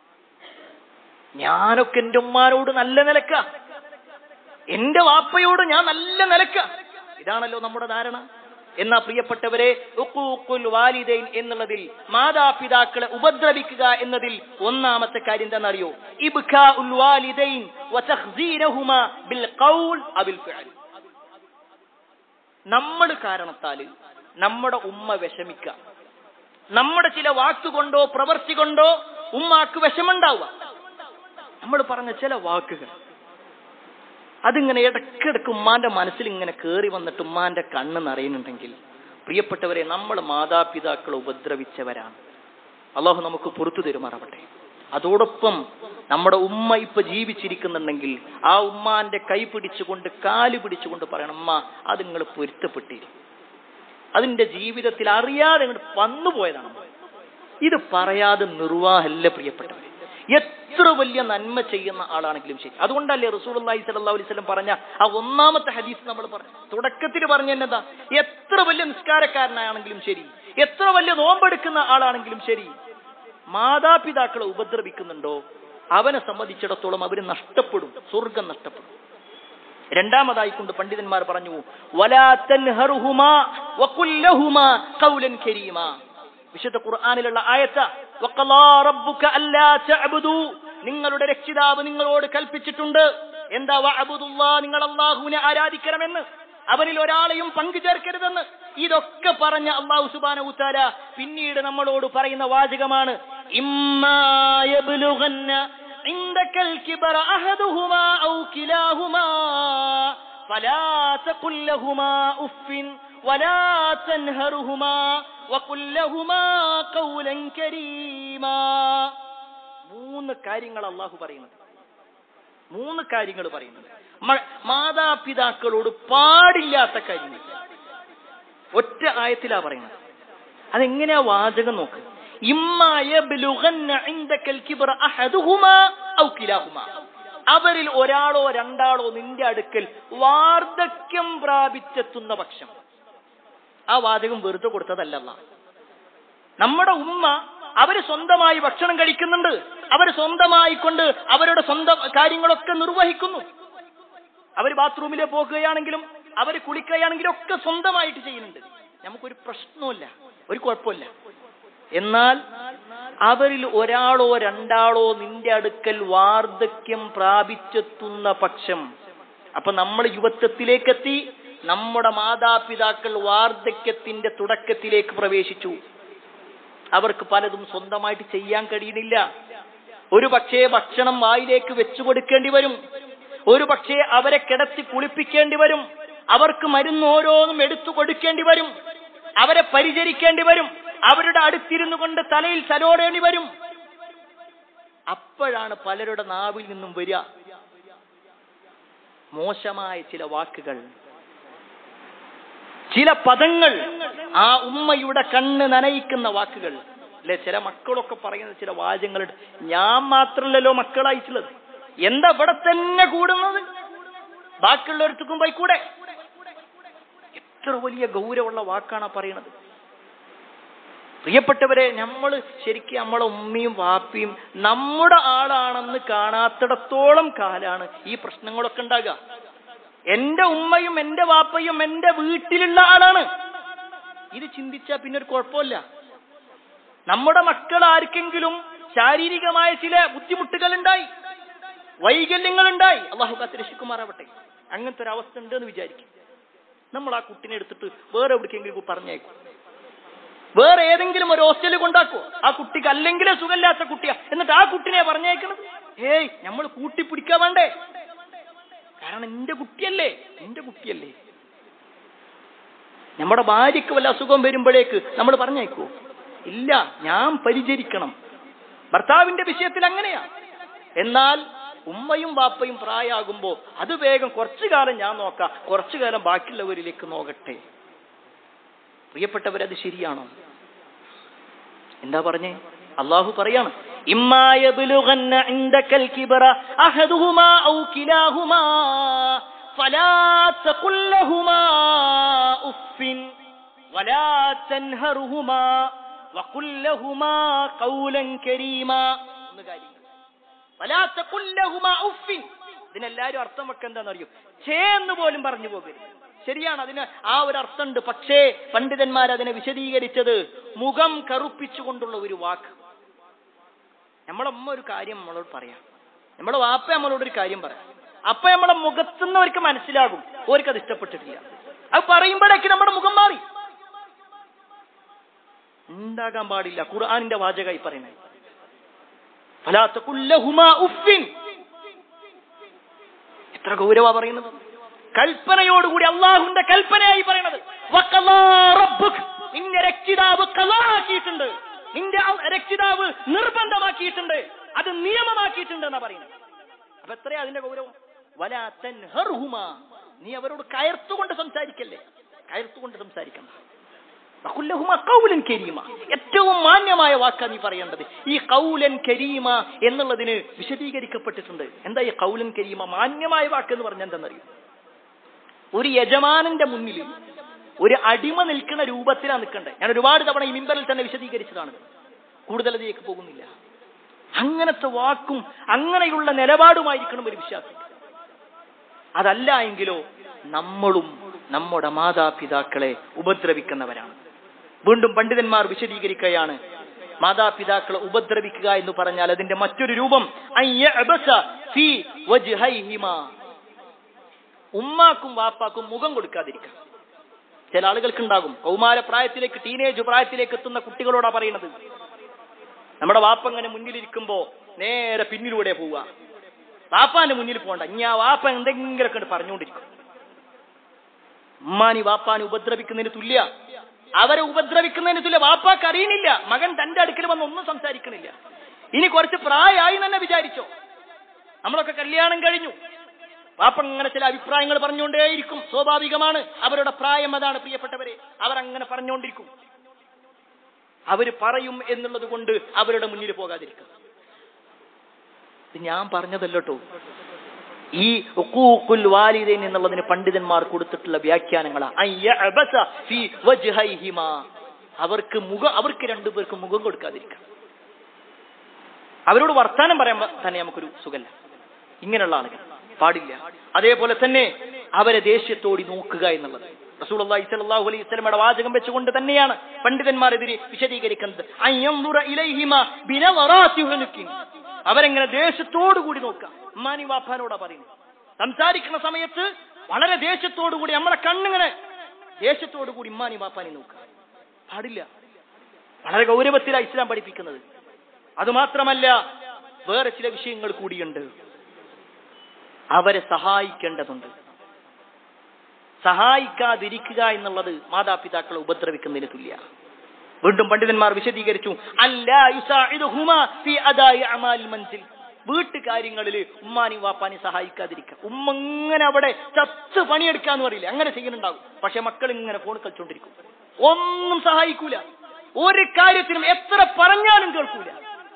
ഞാനൊക്കെ എന്റെ ഉമ്മാനോട് നല്ല നിലക്ക എന്റെ വാപ്പയോട് ഞാൻ നല്ല നിലക്ക ഇതാണല്ലോ നമ്മുടെ ധാരണ എന്നാ പ്രിയപ്പെട്ടവരെ ഉഖൂഖുൽ വാലിദൈൻ എന്നുള്ളതിൽ മാതാപിതാക്കളെ ഉപദ്രവിക്കുക എന്നതിൽ ഒന്നാമത്തെ കാര്യം എന്താണെന്നറിയോ ഇബ്ഖാഉൽ വാലിദൈൻ വതഖ്സീനഹുമാ ബിൽ ഖൗൽ അബിൽ ഫിഅൽ നമ്മൾ കാരണത്താൽ നമ്മുടെ ഉമ്മ വിഷമിക്കുക നമ്മുടെ ചില വാക്കുകൊണ്ടോ പ്രവൃത്തി കൊണ്ടോ ഉമ്മാക്ക് വിഷമുണ്ടാവുക നമ്മൾ പറഞ്ഞ ചില വാക്കുകൾ അതിങ്ങനെ ഇടക്കിടക്ക് ഉമ്മാന്റെ മനസ്സിൽ ഇങ്ങനെ കേറി വന്നിട്ട് ഉമ്മാന്റെ കണ്ണ് നിറയുന്നുണ്ടെങ്കിൽ പ്രിയപ്പെട്ടവരെ നമ്മൾ മാതാപിതാക്കളെ ഉപദ്രവിച്ചവരാണ് അള്ളാഹു നമുക്ക് പുറത്തു തരുമാറാവട്ടെ അതോടൊപ്പം നമ്മുടെ ഉമ്മ ഇപ്പൊ ജീവിച്ചിരിക്കുന്നുണ്ടെങ്കിൽ ആ ഉമ്മാന്റെ കൈ പിടിച്ചുകൊണ്ട് കാല് പിടിച്ചുകൊണ്ട് പറയണം ഉമ്മ അത് നിങ്ങൾ പൊരുത്തപ്പെട്ടിരി അതിന്റെ ജീവിതത്തിൽ അറിയാതെ ഇങ്ങോട്ട് വന്നുപോയതാണ് ഇത് പറയാതെ നിർവാഹല്ല പ്രിയപ്പെട്ടവരെ എത്ര വലിയ നന്മ ചെയ്യുന്ന ആളാണെങ്കിലും ശരി അതുകൊണ്ടല്ലേ റസൂലി സല്ലാ അലൈവല്ലം പറഞ്ഞ ആ ഒന്നാമത്തെ ഹദീസ് നമ്മൾ പറഞ്ഞു തുടക്കത്തിൽ പറഞ്ഞ എന്നതാ എത്ര വലിയ നിസ്കാരക്കാരനാണെങ്കിലും ശരി എത്ര വലിയ നോമ്പെടുക്കുന്ന ആളാണെങ്കിലും ശരി മാതാപിതാക്കളെ ഉപദ്രവിക്കുന്നുണ്ടോ അവനെ സംബന്ധിച്ചിടത്തോളം അവന് നഷ്ടപ്പെടും സ്വർഗം നഷ്ടപ്പെടും രണ്ടാമതായി കൊണ്ട് പണ്ഡിതന്മാർ പറഞ്ഞു വലാ തൻഹറുഹുമാ വഖുല്ലഹുമാ ഖൗലൻ കരീമാ വിശുദ്ധ ഖുർആനിലുള്ള ആയത്ത വഖലാ റബ്ബുക അല്ലാ തഅബുദു നിങ്ങളുടെ രക്ഷിതാവ് നിങ്ങളോട് കൽപ്പിച്ചിട്ടുണ്ട് എന്താ വഅബുദുല്ലാ നിങ്ങൾ അല്ലാഹുവിനെ ആരാധിക്കണമെന്ന് അവനിൽ ഒരാളെയും പങ്കു ചേർക്കരുതെന്ന് ഇതൊക്കെ പറഞ്ഞ അള്ളാഹു സുബാന ഉത്താര പിന്നീട് നമ്മളോട് പറയുന്ന വാചകമാണ് عندك الكبر أحدهما أو كلاهما فلا تقل لهما أف ولا تنهرهما وقل لهما قولا كريما മൂന്ന് കാര്യങ്ങൾ അള്ളാഹു പറയുന്നത് മൂന്ന് കാര്യങ്ങൾ പറയുന്നത് മാതാപിതാക്കളോട് പാടില്ലാത്ത കാര്യങ്ങൾ ഒറ്റ ആയത്തിലാ പറയുന്നത് അതെങ്ങനെയാ വാചകം നോക്ക് അവരിൽ ഒരാളോ രണ്ടാളോ നിന്റെ അടുക്കൽ വാർദ്ധക്യം പ്രാപിച്ചെത്തുന്ന പക്ഷം ആ വാചകം വെറുതെ കൊടുത്തതല്ല നമ്മുടെ ഉമ്മ അവര് സ്വന്തമായി ഭക്ഷണം കഴിക്കുന്നുണ്ട് അവർ സ്വന്തമായി കൊണ്ട് അവരുടെ സ്വന്തം കാര്യങ്ങളൊക്കെ നിർവഹിക്കുന്നു അവർ ബാത്റൂമിലെ പോകുകയാണെങ്കിലും അവർ കുളിക്കുകയാണെങ്കിലും ഒക്കെ സ്വന്തമായിട്ട് ചെയ്യുന്നുണ്ട് നമുക്കൊരു പ്രശ്നമില്ല ഒരു കുഴപ്പമില്ല എന്നാൽ അവരിൽ ഒരാളോ രണ്ടാളോ നിന്റെ അടുക്കൽ വാർദ്ധക്യം പ്രാപിച്ചെത്തുന്ന പക്ഷം അപ്പൊ നമ്മൾ യുവത്വത്തിലേക്കെത്തി നമ്മുടെ മാതാപിതാക്കൾ വാർദ്ധക്യത്തിന്റെ തുടക്കത്തിലേക്ക് പ്രവേശിച്ചു അവർക്ക് പലതും സ്വന്തമായിട്ട് ചെയ്യാൻ കഴിയുന്നില്ല ഒരു പക്ഷേ ഭക്ഷണം വായിലേക്ക് വെച്ചു കൊടുക്കേണ്ടി വരും ഒരു പക്ഷേ അവരെ കിടത്തി കുളിപ്പിക്കേണ്ടി വരും അവർക്ക് മരുന്ന് ഓരോന്നും എടുത്തു കൊടുക്കേണ്ടി വരും അവരെ പരിചരിക്കേണ്ടി വരും അവരുടെ അടുത്തിരുന്നു കൊണ്ട് തലയിൽ തലോടേണ്ടി വരും അപ്പോഴാണ് പലരുടെ നാവിൽ നിന്നും വരിക മോശമായ ചില വാക്കുകൾ ചില പദങ്ങൾ ആ ഉമ്മയുടെ കണ്ണ് നനയിക്കുന്ന വാക്കുകൾ അല്ലെ ചില മക്കളൊക്കെ പറയുന്ന ചില വാചകങ്ങളുണ്ട് ഞാൻ മാത്രമല്ലല്ലോ മക്കളായിട്ടുള്ളത് എന്താ ഇവിടെ തന്നെ കൂടുന്നത് ബാക്കിയുള്ളവർക്കും പോയി കൂടെ എത്ര വലിയ ഗൗരവമുള്ള വാക്കാണ് ആ പറയണത് പ്രിയപ്പെട്ടവരെ നമ്മൾ ശരിക്കും നമ്മളെ ഉമ്മയും വാപ്പിയും നമ്മുടെ ആളാണെന്ന് കാണാത്തിടത്തോളം കാലാണ് ഈ പ്രശ്നങ്ങളൊക്കെ ഉണ്ടാകുക എന്റെ ഉമ്മയും എന്റെ വാപ്പയും എന്റെ വീട്ടിലുള്ള ആളാണ് ഇത് ചിന്തിച്ചാൽ പിന്നെ ഒരു കുഴപ്പമില്ല നമ്മുടെ മക്കൾ ആർക്കെങ്കിലും ശാരീരികമായ ചില ബുദ്ധിമുട്ടുകൾ ഉണ്ടായി വൈകല്യങ്ങൾ ഉണ്ടായി അള്ളാഹു കാത്ത് രക്ഷിക്കുമാറാവട്ടെ അങ്ങനത്തെ ഒരു അവസ്ഥ ഉണ്ട് എന്ന് വിചാരിക്കും നമ്മൾ ആ കുട്ടിനെ എടുത്തിട്ട് വേറെ എവിടേക്കെങ്കിലും പറഞ്ഞേക്കും വേറെ ഏതെങ്കിലും ഒരു ഹോസ്റ്റലിൽ കൊണ്ടാക്കോ ആ കുട്ടിക്ക് അല്ലെങ്കിലേ സുഖമില്ലാത്ത കുട്ടിയാ എന്നിട്ട് ആ കുട്ടിനെ പറഞ്ഞേക്കണം ഏയ് നമ്മൾ കൂട്ടിപ്പിടിക്കാൻ വേണ്ടേ കാരണം എന്റെ കുട്ടിയല്ലേ എന്റെ കുട്ടിയല്ലേ നമ്മുടെ ഭാര്യയ്ക്ക് വല്ല അസുഖം വരുമ്പോഴേക്ക് നമ്മൾ പറഞ്ഞേക്കോ ഇല്ല ഞാൻ പരിചരിക്കണം ഭർത്താവിന്റെ വിഷയത്തിൽ അങ്ങനെയാ എന്നാൽ ഉമ്മയും ബാപ്പയും പ്രായമാകുമ്പോ അത് വേഗം കുറച്ചു കാലം ഞാൻ നോക്കാം കുറച്ചു കാലം ബാക്കിയുള്ളവരിലേക്ക് നോക്കട്ടെ പ്രിയപ്പെട്ടവരത് ശരിയാണോ എന്താ പറഞ്ഞേ അള്ളാഹു പറയാണ് إما يبلغن عندك الكبر أحدهما أو كلاهما فلا تقل لهما أف ولا تنهرهما وقل لهما قولا كريما ولا تقل لهما أف ഇതിനെല്ലാരും അർത്ഥം വെക്കാൻ എന്താണെന്നറിയോ ചേന്ന് പോലും പറഞ്ഞു പോകരുത് ശരിയാണ് അതിന് ആ ഒരു അർത്ഥമുണ്ട് പക്ഷേ പണ്ഡിതന്മാർ അതിനെ വിശദീകരിച്ചത് മുഖം കറുപ്പിച്ചുകൊണ്ടുള്ള ഒരു വാക്ക് നമ്മളെ അമ്മ ഒരു കാര്യം നമ്മളോട് പറയാം നമ്മുടെ വാപ്പ നമ്മളോട് ഒരു കാര്യം പറയാം അപ്പൊ നമ്മളെ മുഖത്തുനിന്ന് അവർക്ക് മനസ്സിലാകും അവർക്ക് അത് ഇഷ്ടപ്പെട്ടിട്ടില്ല അത് പറയുമ്പോഴേക്ക് നമ്മുടെ മുഖം മാറി ഉണ്ടാകാൻ പാടില്ല ഖുർആാനിന്റെ വാചകമായി പറയുന്നത് എത്ര ഗൗരവ പറയുന്നത് കൽപ്പനയോടുകൂടി അള്ളാഹുന്റെ കൽപ്പനയായി പറയണത് നിന്റെ രക്ഷിതാവ് കലാക്കിയിട്ടുണ്ട് നിന്റെ രക്ഷിതാവ് നിർബന്ധമാക്കിയിട്ടുണ്ട് അത് നിയമമാക്കിയിട്ടുണ്ട് എന്നാ പറയുന്നത് അപ്പൊ എത്രയാ അതിന്റെ ഗൗരവം വലാത്തൻഹർഹുമ നീ അവരോട് കയർത്തുകൊണ്ട് സംസാരിക്കല്ലേ കയർത്തുകൊണ്ട് സംസാരിക്കണം കൗലൻ കരീമ ഏറ്റവും മാന്യമായ വാക്കാ നീ പറയേണ്ടത് ഈ കൗലൻ കരീമ എന്നുള്ളതിന് വിശദീകരിക്കപ്പെട്ടിട്ടുണ്ട് എന്താ ഈ കൗലൻ കരീമ മാന്യമായ വാക്ക് എന്ന് പറഞ്ഞാൽ എന്താണെന്നറിയോ ഒരു യജമാനന്റെ മുന്നിൽ ഒരു അടിമ നിൽക്കുന്ന രൂപത്തിലാണ് നിൽക്കേണ്ടത് ഞാൻ ഒരുപാട് തവണ ഈ മിമ്പറിൽ തന്നെ വിശദീകരിച്ചതാണ് കൂടുതൽ അതിലേക്ക് പോകുന്നില്ല അങ്ങനത്തെ വാക്കും അങ്ങനെയുള്ള നിലപാടുമായിരിക്കണം ഒരു വിശ്വാസം അതല്ല എങ്കിലോ നമ്മളും നമ്മുടെ മാതാപിതാക്കളെ ഉപദ്രവിക്കുന്നവരാണ് വീണ്ടും പണ്ഡിതന്മാർ വിശദീകരിക്കുകയാണ് മാതാപിതാക്കളെ ഉപദ്രവിക്കുക എന്ന് പറഞ്ഞാൽ അതിന്റെ മറ്റൊരു രൂപം ഉമ്മാക്കും വാപ്പാക്കും മുഖം കൊടുക്കാതിരിക്കുക ചില ആളുകൾക്ക് ഉണ്ടാകും കൗമാര പ്രായത്തിലേക്ക് ടീനേജ് പ്രായത്തിലേക്ക് എത്തുന്ന കുട്ടികളോടാ പറയുന്നത് നമ്മുടെ വാപ്പ ഇങ്ങനെ മുന്നിലിരിക്കുമ്പോ നേരെ പിന്നിലൂടെ പോവുക വാപ്പാന്റെ മുന്നിൽ പോകണ്ട ഇനി ആ വാപ്പ എന്തെങ്കിലുമൊക്കെ പറഞ്ഞുകൊണ്ടിരിക്കും ഉമ്മാനി വാപ്പാനെ ഉപദ്രവിക്കുന്നതിന് തുല്യ അവരെ ഉപദ്രവിക്കുന്നതിന് തുല്യ വാപ്പാക്ക് അറിയണില്ല മകൻ തന്റെ അടുക്കൽ വന്ന് ഒന്നും സംസാരിക്കണില്ല ഇനി കുറച്ച് പ്രായമായി തന്നെ വിചാരിച്ചോ നമ്മളൊക്കെ കല്യാണം കഴിഞ്ഞു വാപ്പ അങ്ങനെ ചില അഭിപ്രായങ്ങൾ പറഞ്ഞുകൊണ്ടേയിരിക്കും സ്വാഭാവികമാണ് അവരുടെ പ്രായം അതാണ് പ്രിയപ്പെട്ടവരെ അവരങ്ങനെ പറഞ്ഞുകൊണ്ടിരിക്കും അവര് പറയും എന്നുള്ളത് കൊണ്ട് അവരുടെ മുന്നിൽ പോകാതിരിക്കുക ഇത് ഞാൻ പറഞ്ഞതല്ലോ ഈ ഉഖൂഖുൽ വാലിദൈൻ എന്നുള്ളതിന് പണ്ഡിതന്മാർ കൊടുത്തിട്ടുള്ള വ്യാഖ്യാനങ്ങളാ അയ്യഅബസ ഫീ വജ്ഹൈഹിമാ അവർക്ക് മുഖം അവർക്ക് രണ്ടുപേർക്ക് മുഖം കൊടുക്കാതിരിക്കാം അവരോട് വർത്താനം പറയാൻ പ- തന്നെ നമുക്കൊരു സുഖല്ല ഇങ്ങനെയുള്ള ആളുകൾ പാടില്ല അതേപോലെ തന്നെ അവരെ ദേഷ്യത്തോടി നോക്കുക എന്നുള്ളത് റസൂലുള്ളാഹി സ്വല്ലല്ലാഹു അലൈഹി വസല്ലമയുടെ വാചകം വെച്ചുകൊണ്ട് തന്നെയാണ് പണ്ഡിതന്മാർ ഇതിനെ വിശദീകരിക്കുന്നത് അയ്യൻദുറ ഇലൈഹിമ ബിനവറാത്തി ഹുനുക്കിൻ. അവരെങ്ങനെ ദേഷ്യത്തോടു കൂടി നോക്കുക ഉമ്മാനി വാപ്പാനോടാ പറയുന്നത് സംസാരിക്കുന്ന സമയത്ത് വളരെ ദേഷ്യത്തോടു കൂടി നമ്മളെ കണ്ണിങ്ങനെ ദേഷ്യത്തോടു കൂടി ഉമ്മാനി വാപ്പാനി നോക്കുക പാടില്ല വളരെ ഗൗരവത്തിലാണ് ഇസ്ലാം പഠിപ്പിക്കുന്നത് അതുമാത്രമല്ല വേറെ ചില വിഷയങ്ങൾ കൂടിയുണ്ട് അവരെ സഹായിക്കേണ്ടതുണ്ട് സഹായിക്കാതിരിക്കുക എന്നുള്ളത് മാതാപിതാക്കളെ ഉപദ്രവിക്കുന്നതിന് തുല്യ വീണ്ടും പണ്ഡിതന്മാർ വിശദീകരിച്ചു അല്ലാ യുസാഇദുഹുമാ ഫീ അദായി അമാലിൽ മൻസിൽ വീട്ടുകാര്യങ്ങളിൽ ഉമ്മാനി വാപ്പാനി സഹായിക്കാതിരിക്കുക ഉമ്മ ഇങ്ങനെ അവിടെ ചത്ത് പണിയെടുക്കാന്ന് പറയില്ല അങ്ങനെ ചെയ്യുന്നുണ്ടാവും പക്ഷെ മക്കൾ ഇങ്ങനെ ഫോൺ കളിച്ചോണ്ടിരിക്കും ഒന്നും സഹായിക്കൂല ഒരു കാര്യത്തിനും എത്ര പറഞ്ഞാലും കേൾക്കൂല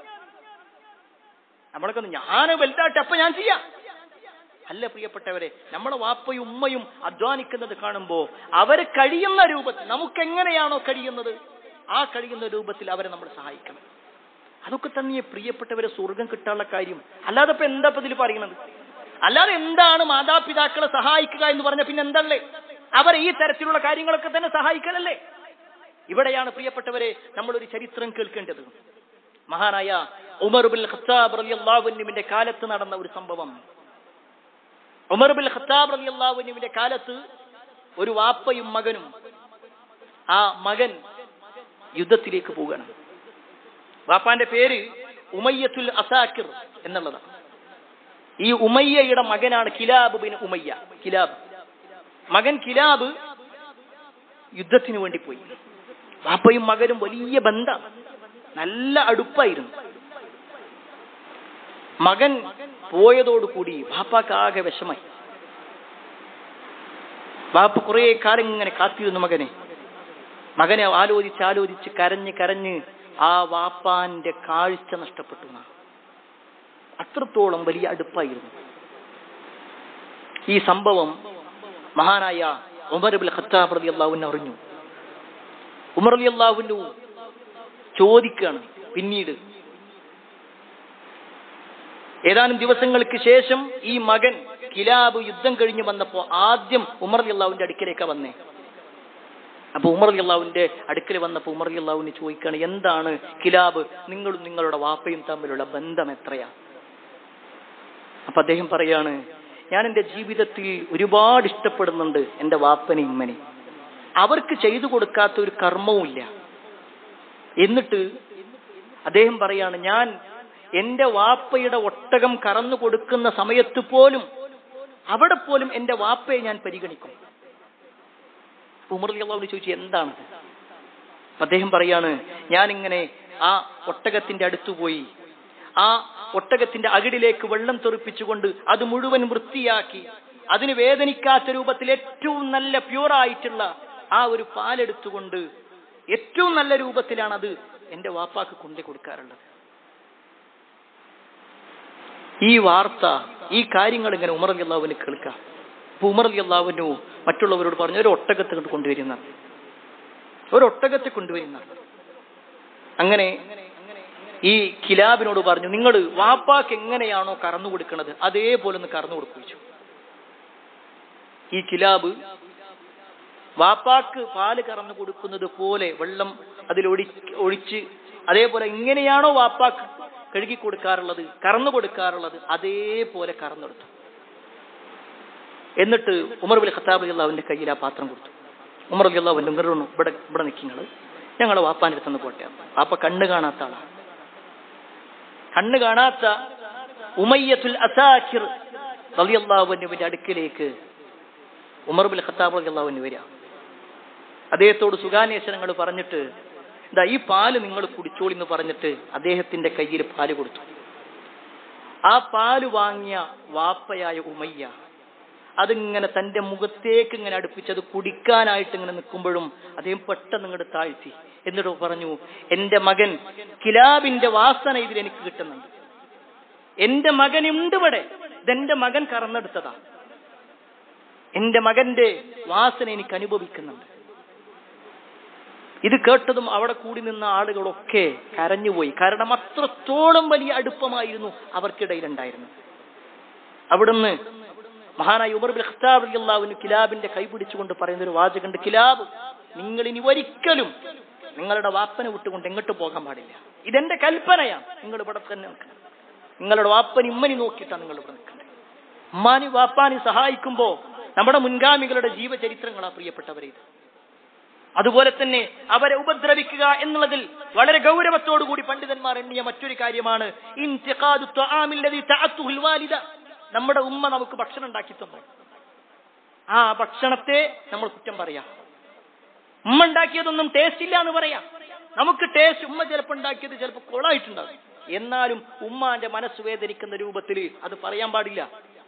നമ്മളൊക്കെ ഒന്ന് ഞാൻ വലുതാട്ടെ അപ്പൊ ഞാൻ ചെയ്യാം അല്ല പ്രിയപ്പെട്ടവരെ നമ്മളെ വാപ്പയും ഉമ്മയും അധ്വാനിക്കുന്നത് കാണുമ്പോ അവര് കഴിയുന്ന രൂപത്തിൽ നമുക്ക് എങ്ങനെയാണോ കഴിയുന്നത് ആ കഴിയുന്ന രൂപത്തിൽ അവരെ നമ്മൾ സഹായിക്കണം അതൊക്കെ തന്നെ പ്രിയപ്പെട്ടവരെ സ്വർഗം കിട്ടാനുള്ള കാര്യം അല്ലാതെ ഇപ്പൊ എന്താ ഇപ്പൊ ഇതിൽ പറയുന്നത് അല്ലാതെ എന്താണ് മാതാപിതാക്കളെ സഹായിക്കുക എന്ന് പറഞ്ഞ പിന്നെ എന്തല്ലേ അവർ ഈ തരത്തിലുള്ള കാര്യങ്ങളൊക്കെ തന്നെ സഹായിക്കലല്ലേ ഇവിടെയാണ് പ്രിയപ്പെട്ടവരെ നമ്മളൊരു ചരിത്രം കേൾക്കേണ്ടത് മഹാനായ ഉമർ ബിൻ ഖത്താബ് റളിയല്ലാഹു അൻഹുവിന്റെ കാലത്ത് നടന്ന ഒരു സംഭവം ഉമർ ബിൻ ഖത്താബ് റളിയല്ലാഹു അൻഹുവിന്റെ കാലത്ത് ഒരു വാപ്പയും മകനും ആ മകൻ യുദ്ധത്തിലേക്ക് പോവുകയാണ് വാപ്പാന്റെ പേര് ഉമയ്യത്തുൽ അസാക്കിർ എന്നുള്ളതാണ് ഈ ഉമയ്യയുടെ മകനാണ് കിലാബ് ബിൻ ഉമയ്യ കിലാബ് മകൻ കിലാബ് യുദ്ധത്തിന് വേണ്ടി പോയി വാപ്പയും മകനും വലിയ ബന്ധം നല്ല അടുപ്പായിരുന്നു മകൻ പോയതോടുകൂടി ബാപ്പാക്ക് ആകെ വിഷമായി ബാപ്പ കുറെ കാലം ഇങ്ങനെ കാത്തിരുന്നു മകനെ മകനെ ആലോചിച്ച് ആലോചിച്ച് കരഞ്ഞ് കരഞ്ഞ് ആ വാപ്പാന്റെ കാഴ്ച നഷ്ടപ്പെട്ടു എന്നാ. അത്രത്തോളം വലിയ അടുപ്പായിരുന്നു ഈ സംഭവം മഹാനായ ഉമർ ബിൽ ഖത്താബ് റതി അള്ളാഹുവിനെ അറിഞ്ഞു ഉമർ അലി അള്ളാഹുവിനു ചോദിക്കാണ് പിന്നീട് ഏതാനും ദിവസങ്ങൾക്ക് ശേഷം ഈ മകൻ കിലാബ് യുദ്ധം കഴിഞ്ഞ് വന്നപ്പോ ആദ്യം ഉമർ അലി അള്ളാഹുവിന്റെ അടുക്കലേക്കാ വന്നേ അപ്പൊ ഉമർ അലി അള്ളാഹുവിന്റെ അടുക്കൽ വന്നപ്പോ ഉമർ അലി അള്ളാഹുവിന് ചോദിക്കാണ് എന്താണ് കിലാബ് നിങ്ങളും നിങ്ങളുടെ വാപ്പയും തമ്മിലുള്ള ബന്ധം എത്രയാ അപ്പൊ അദ്ദേഹം പറയാണ് ഞാൻ എന്റെ ജീവിതത്തിൽ ഒരുപാട് ഇഷ്ടപ്പെടുന്നുണ്ട് എന്റെ വാപ്പനെ ഇമ്മനെ അവർക്ക് ചെയ്തു കൊടുക്കാത്ത ഒരു കർമ്മവുമില്ല എന്നിട്ട് അദ്ദേഹം പറയാണ് ഞാൻ എന്റെ വാപ്പയുടെ ഒട്ടകം കറന്നു കൊടുക്കുന്ന സമയത്ത് പോലും അവിടെ പോലും എന്റെ വാപ്പയെ ഞാൻ പരിഗണിക്കും ഉമർ അള്ളാഹുവിന് ചോദിച്ചു എന്താണ് അപ്പൊ അദ്ദേഹം പറയാണ് ഞാൻ ഇങ്ങനെ ആ ഒട്ടകത്തിന്റെ അടുത്തു പോയി ആ ഒട്ടകത്തിന്റെ അകിടിലേക്ക് വെള്ളം തെറിപ്പിച്ചുകൊണ്ട് അത് മുഴുവൻ വൃത്തിയാക്കി അതിന് വേദനിക്കാത്ത രൂപത്തിൽ ഏറ്റവും നല്ല പ്യൂർ ആയിട്ടുള്ള ആ ഒരു പാലെടുത്തുകൊണ്ട് ഏറ്റവും നല്ല രൂപത്തിലാണ് അത് എന്റെ വാപ്പാക്ക് കൊണ്ടു കൊടുക്കാറുള്ളത് ഈ വാർത്ത ഈ കാര്യങ്ങൾ ഇങ്ങനെ ഉമർ അലി അള്ളാഹുവിന് കേൾക്കാം അപ്പൊ ഉമർ അലി അള്ളാഹുവിനു മറ്റുള്ളവരോട് പറഞ്ഞു ഒരു ഒട്ടകത്തെ കൊണ്ട് കൊണ്ടുവരുന്ന ഒരു ഒട്ടകത്തെ കൊണ്ടുവരുന്ന അങ്ങനെ ഈ കിലാബിനോട് പറഞ്ഞു നിങ്ങൾ വാപ്പാക്ക് എങ്ങനെയാണോ കറന്നു കൊടുക്കുന്നത് അതേപോലെ ഒന്ന് കറന്നു കൊടുപ്പിച്ചു ഈ കിലാബ് വാപ്പാക്ക് പാല് കറന്നു കൊടുക്കുന്നത് പോലെ വെള്ളം അതിൽ ഒഴി ഒഴിച്ച് അതേപോലെ എങ്ങനെയാണോ വാപ്പാക്ക് കഴുകി കൊടുക്കാറുള്ളത് കറന്നു കൊടുക്കാറുള്ളത് അതേപോലെ കറന്നെടുത്തു എന്നിട്ട് ഉമർ ബിൽ ഖത്താബ് അലി അള്ളാഹുവിന്റെ കയ്യിൽ ആ പാത്രം കൊടുത്തു ഉമർ അലി അള്ളാഹു ഇങ്ങറുന്നു ഇവിടെ ഇവിടെ നിൽക്കുന്നത് ഞങ്ങൾ വാപ്പാന്റെ അടുത്തുനിന്ന് പോട്ടെ വാപ്പ കണ്ണ് കാണാത്ത ആളാണ് കണ്ണ് കാണാത്ത ഉമയ്യത്തുൽ അസാഖിർ റളിയല്ലാഹുവിന്റെ അടുക്കിലേക്ക് ഉമർ ബിൽ ഖത്താബ് റളിയല്ലാഹുവിന് വരിക അദ്ദേഹത്തോട് സുഖാന്വേഷണങ്ങൾ പറഞ്ഞിട്ട് ഇതാ ഈ പാല് നിങ്ങൾ കുടിച്ചോളി എന്ന് പറഞ്ഞിട്ട് അദ്ദേഹത്തിന്റെ കയ്യിൽ പാല് കൊടുത്തു ആ പാല് വാങ്ങിയ വാപ്പയായ ഉമയ്യ അതിങ്ങനെ തന്റെ മുഖത്തേക്ക് ഇങ്ങനെ അടുപ്പിച്ചത് കുടിക്കാനായിട്ട് ഇങ്ങനെ നിൽക്കുമ്പോഴും അദ്ദേഹം പെട്ടെന്ന് ഇങ്ങോട്ട് താഴ്ത്തി എന്നിട്ട് പറഞ്ഞു എന്റെ മകൻ കിലാബിന്റെ വാസന ഇതിൽ എനിക്ക് കിട്ടുന്നുണ്ട് എന്റെ മകനുണ്ട് ഇവിടെ ഇതെന്റെ മകൻ കറന്നെടുത്തതാ എന്റെ മകന്റെ വാസന എനിക്ക് അനുഭവിക്കുന്നുണ്ട് ഇത് കേട്ടതും അവിടെ കൂടി നിന്ന ആളുകളൊക്കെ കരഞ്ഞുപോയി കാരണം അത്രത്തോളം വലിയ അടുപ്പമായിരുന്നു അവർക്കിടയിൽ ഉണ്ടായിരുന്നത് അവിടുന്ന് മഹാനായ ഉമർ ബിൻ ഖത്താബ് റളിയല്ലാഹുവിന് കിലാബിന്റെ കൈ പിടിച്ചുകൊണ്ട് പറയുന്ന ഒരു വാചകമുണ്ട് കിലാബ് നിങ്ങൾ ഇനി ഒരിക്കലും നിങ്ങളുടെ വാപ്പനെ വിട്ടുകൊണ്ട് എങ്ങോട്ട് പോകാൻ പാടില്ല ഇതെന്റെ കൽപ്പനയാണ് നിങ്ങൾ ഇവിടെ തന്നെ നിൽക്കണം നിങ്ങളുടെ വാപ്പനി ഉമ്മനി നോക്കിയിട്ടാണ് നിങ്ങൾ ഇവിടെ നിൽക്കുന്നത് ഉമ്മാനി വാപ്പാനി സഹായിക്കുമ്പോ നമ്മുടെ മുൻഗാമികളുടെ ജീവചരിത്രങ്ങളാ പ്രിയപ്പെട്ടവരെ ഇത് അതുപോലെ തന്നെ അവരെ ഉപദ്രവിക്കുക എന്നുള്ളതിൽ വളരെ ഗൗരവത്തോടു കൂടി പണ്ഡിതന്മാർ എണ്ണിയ മറ്റൊരു കാര്യമാണ് ഇൻതിഖാദു ത്വആമിൽ ലദീ തഅത്തുഹുൽ വാലിദ നമ്മുടെ ഉമ്മ നമുക്ക് ഭക്ഷണം ഉണ്ടാക്കി തന്നു ആ ഭക്ഷണത്തെ നമ്മൾ കുറ്റം പറയാം ഉമ്മ ഉണ്ടാക്കിയതൊന്നും ടേസ്റ്റ് ഇല്ല എന്ന് പറയാം നമുക്ക് ടേസ്റ്റ് ഉമ്മ ചിലപ്പോൾ ഉണ്ടാക്കിയത് ചിലപ്പോൾ കൊളായിട്ടുണ്ടാകും എന്നാലും ഉമ്മാന്റെ മനസ്സ് വേദനിക്കുന്ന രൂപത്തിൽ അത് പറയാൻ പാടില്ല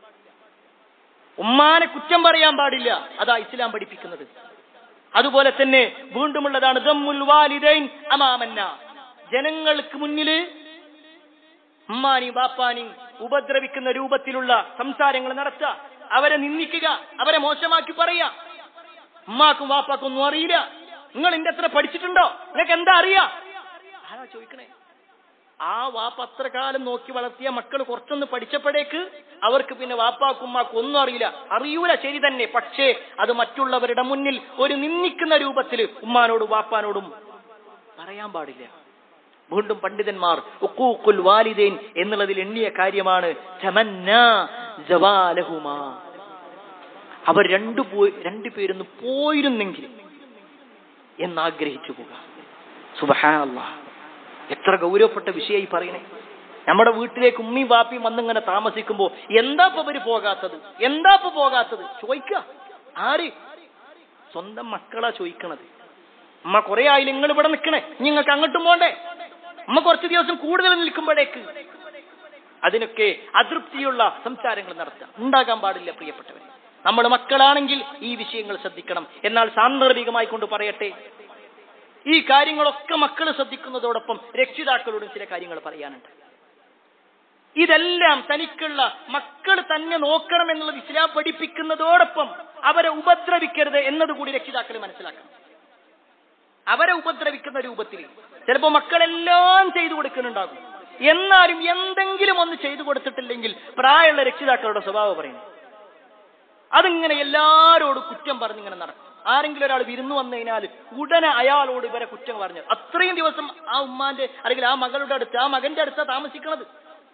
ഉമ്മാനെ കുറ്റം പറയാൻ പാടില്ല അതാ ഇസ്ലാം പഠിപ്പിക്കുന്നത് അതുപോലെ തന്നെ വീണ്ടുമുള്ളതാണ് ദമ്മുൽ വാലിദൈൻ അമാമന്ന ജനങ്ങൾക്ക് മുന്നില് ഉമ്മാനെയും ബാപ്പാനെയും ഉപദ്രവിക്കുന്ന രൂപത്തിലുള്ള സംസാരങ്ങൾ നടത്തുക അവരെ നിന്ദിക്കുക അവരെ മോശമാക്കി പറയുക ഉമ്മാക്കും വാപ്പാക്കും ഒന്നും അറിയില്ല നിങ്ങൾ എന്റെ എത്ര പഠിച്ചിട്ടുണ്ടോ നിങ്ങൾക്ക് എന്താ അറിയാ ആരാ ചോദിക്കണേ ആ വാപ്പ അത്ര കാലം നോക്കി വളർത്തിയ മക്കൾ കുറച്ചൊന്ന് പഠിച്ചപ്പോഴേക്ക് അവർക്ക് പിന്നെ വാപ്പാക്കും ഉമ്മാക്കും ഒന്നും അറിയില്ല അറിയൂല ശരി തന്നെ പക്ഷേ അത് മറ്റുള്ളവരുടെ മുന്നിൽ ഒരു നിന്ദിക്കുന്ന രൂപത്തിൽ ഉമ്മാനോടും വാപ്പാനോടും പറയാൻ പാടില്ല വീണ്ടും പണ്ഡിതന്മാർ ഉക്കൂഖുൽ വാലിദൈൻ എന്നുള്ളതിൽ എണ്ണിയ കാര്യമാണ് തമന്നാ ജവാലഹുമാ അവർ രണ്ടു പോയി രണ്ടുപേരൊന്ന് പോയിരുന്നെങ്കിൽ എന്നാഗ്രഹിച്ചു പോക സുബഹാനല്ലാ എത്ര ഗൗരവപ്പെട്ട വിഷയമായി പറയണേ നമ്മുടെ വീട്ടിലേക്ക് ഉമ്മയും വാപ്പിയും വന്നിങ്ങനെ താമസിക്കുമ്പോ എന്താ ഇപ്പൊ അവര് പോകാത്തത് എന്താ ഇപ്പൊ പോകാത്തത് ചോദിക്ക ആര് സ്വന്തം മക്കളാ ചോദിക്കണത് അമ്മ കുറെ ആയി നിങ്ങൾ ഇവിടെ നിൽക്കണേ നിങ്ങൾക്ക് അങ്ങോട്ടും പോണ്ടേ അമ്മ കുറച്ച് ദിവസം കൂടുതൽ നിൽക്കുമ്പോഴേക്ക് അതിനൊക്കെ അതൃപ്തിയുള്ള സംസാരങ്ങൾ നടത്തുക ഉണ്ടാകാൻ പാടില്ല പ്രിയപ്പെട്ടവരെ നമ്മൾ മക്കളാണെങ്കിൽ ഈ വിഷയങ്ങൾ ശ്രദ്ധിക്കണം എന്നാൽ സാന്ദർഭികമായി കൊണ്ട് പറയട്ടെ ഈ കാര്യങ്ങളൊക്കെ മക്കൾ ശ്രദ്ധിക്കുന്നതോടൊപ്പം രക്ഷിതാക്കളോടും ചില കാര്യങ്ങൾ പറയാനുണ്ട് ഇതെല്ലാം തനിക്കുള്ള മക്കൾ തന്നെ നോക്കണം എന്നുള്ളത് ഇസ്ലാം പഠിപ്പിക്കുന്നതോടൊപ്പം അവരെ ഉപദ്രവിക്കരുത് എന്നതുകൂടി രക്ഷിതാക്കൾ മനസ്സിലാക്കണം അവരെ ഉപദ്രവിക്കുന്ന രൂപത്തിൽ ചിലപ്പോ മക്കളെല്ലാം ചെയ്തു കൊടുക്കുന്നുണ്ടാകും എന്നാലും എന്തെങ്കിലും ഒന്ന് ചെയ്തു കൊടുത്തിട്ടില്ലെങ്കിൽ പ്രായമുള്ള രക്ഷിതാക്കളുടെ സ്വഭാവം പറയുന്നത് അതിങ്ങനെ എല്ലാരോടും കുറ്റം പറഞ്ഞിങ്ങനെ നടക്കും ആരെങ്കിലും ഒരാൾ വിരുന്നു വന്നു കഴിഞ്ഞാൽ ഉടനെ അയാളോട് ഇവരെ കുറ്റം പറഞ്ഞു അത്രയും ദിവസം ആ ഉമ്മാന്റെ അല്ലെങ്കിൽ ആ മകളുടെ അടുത്ത് ആ മകന്റെ അടുത്താ താമസിക്കണത്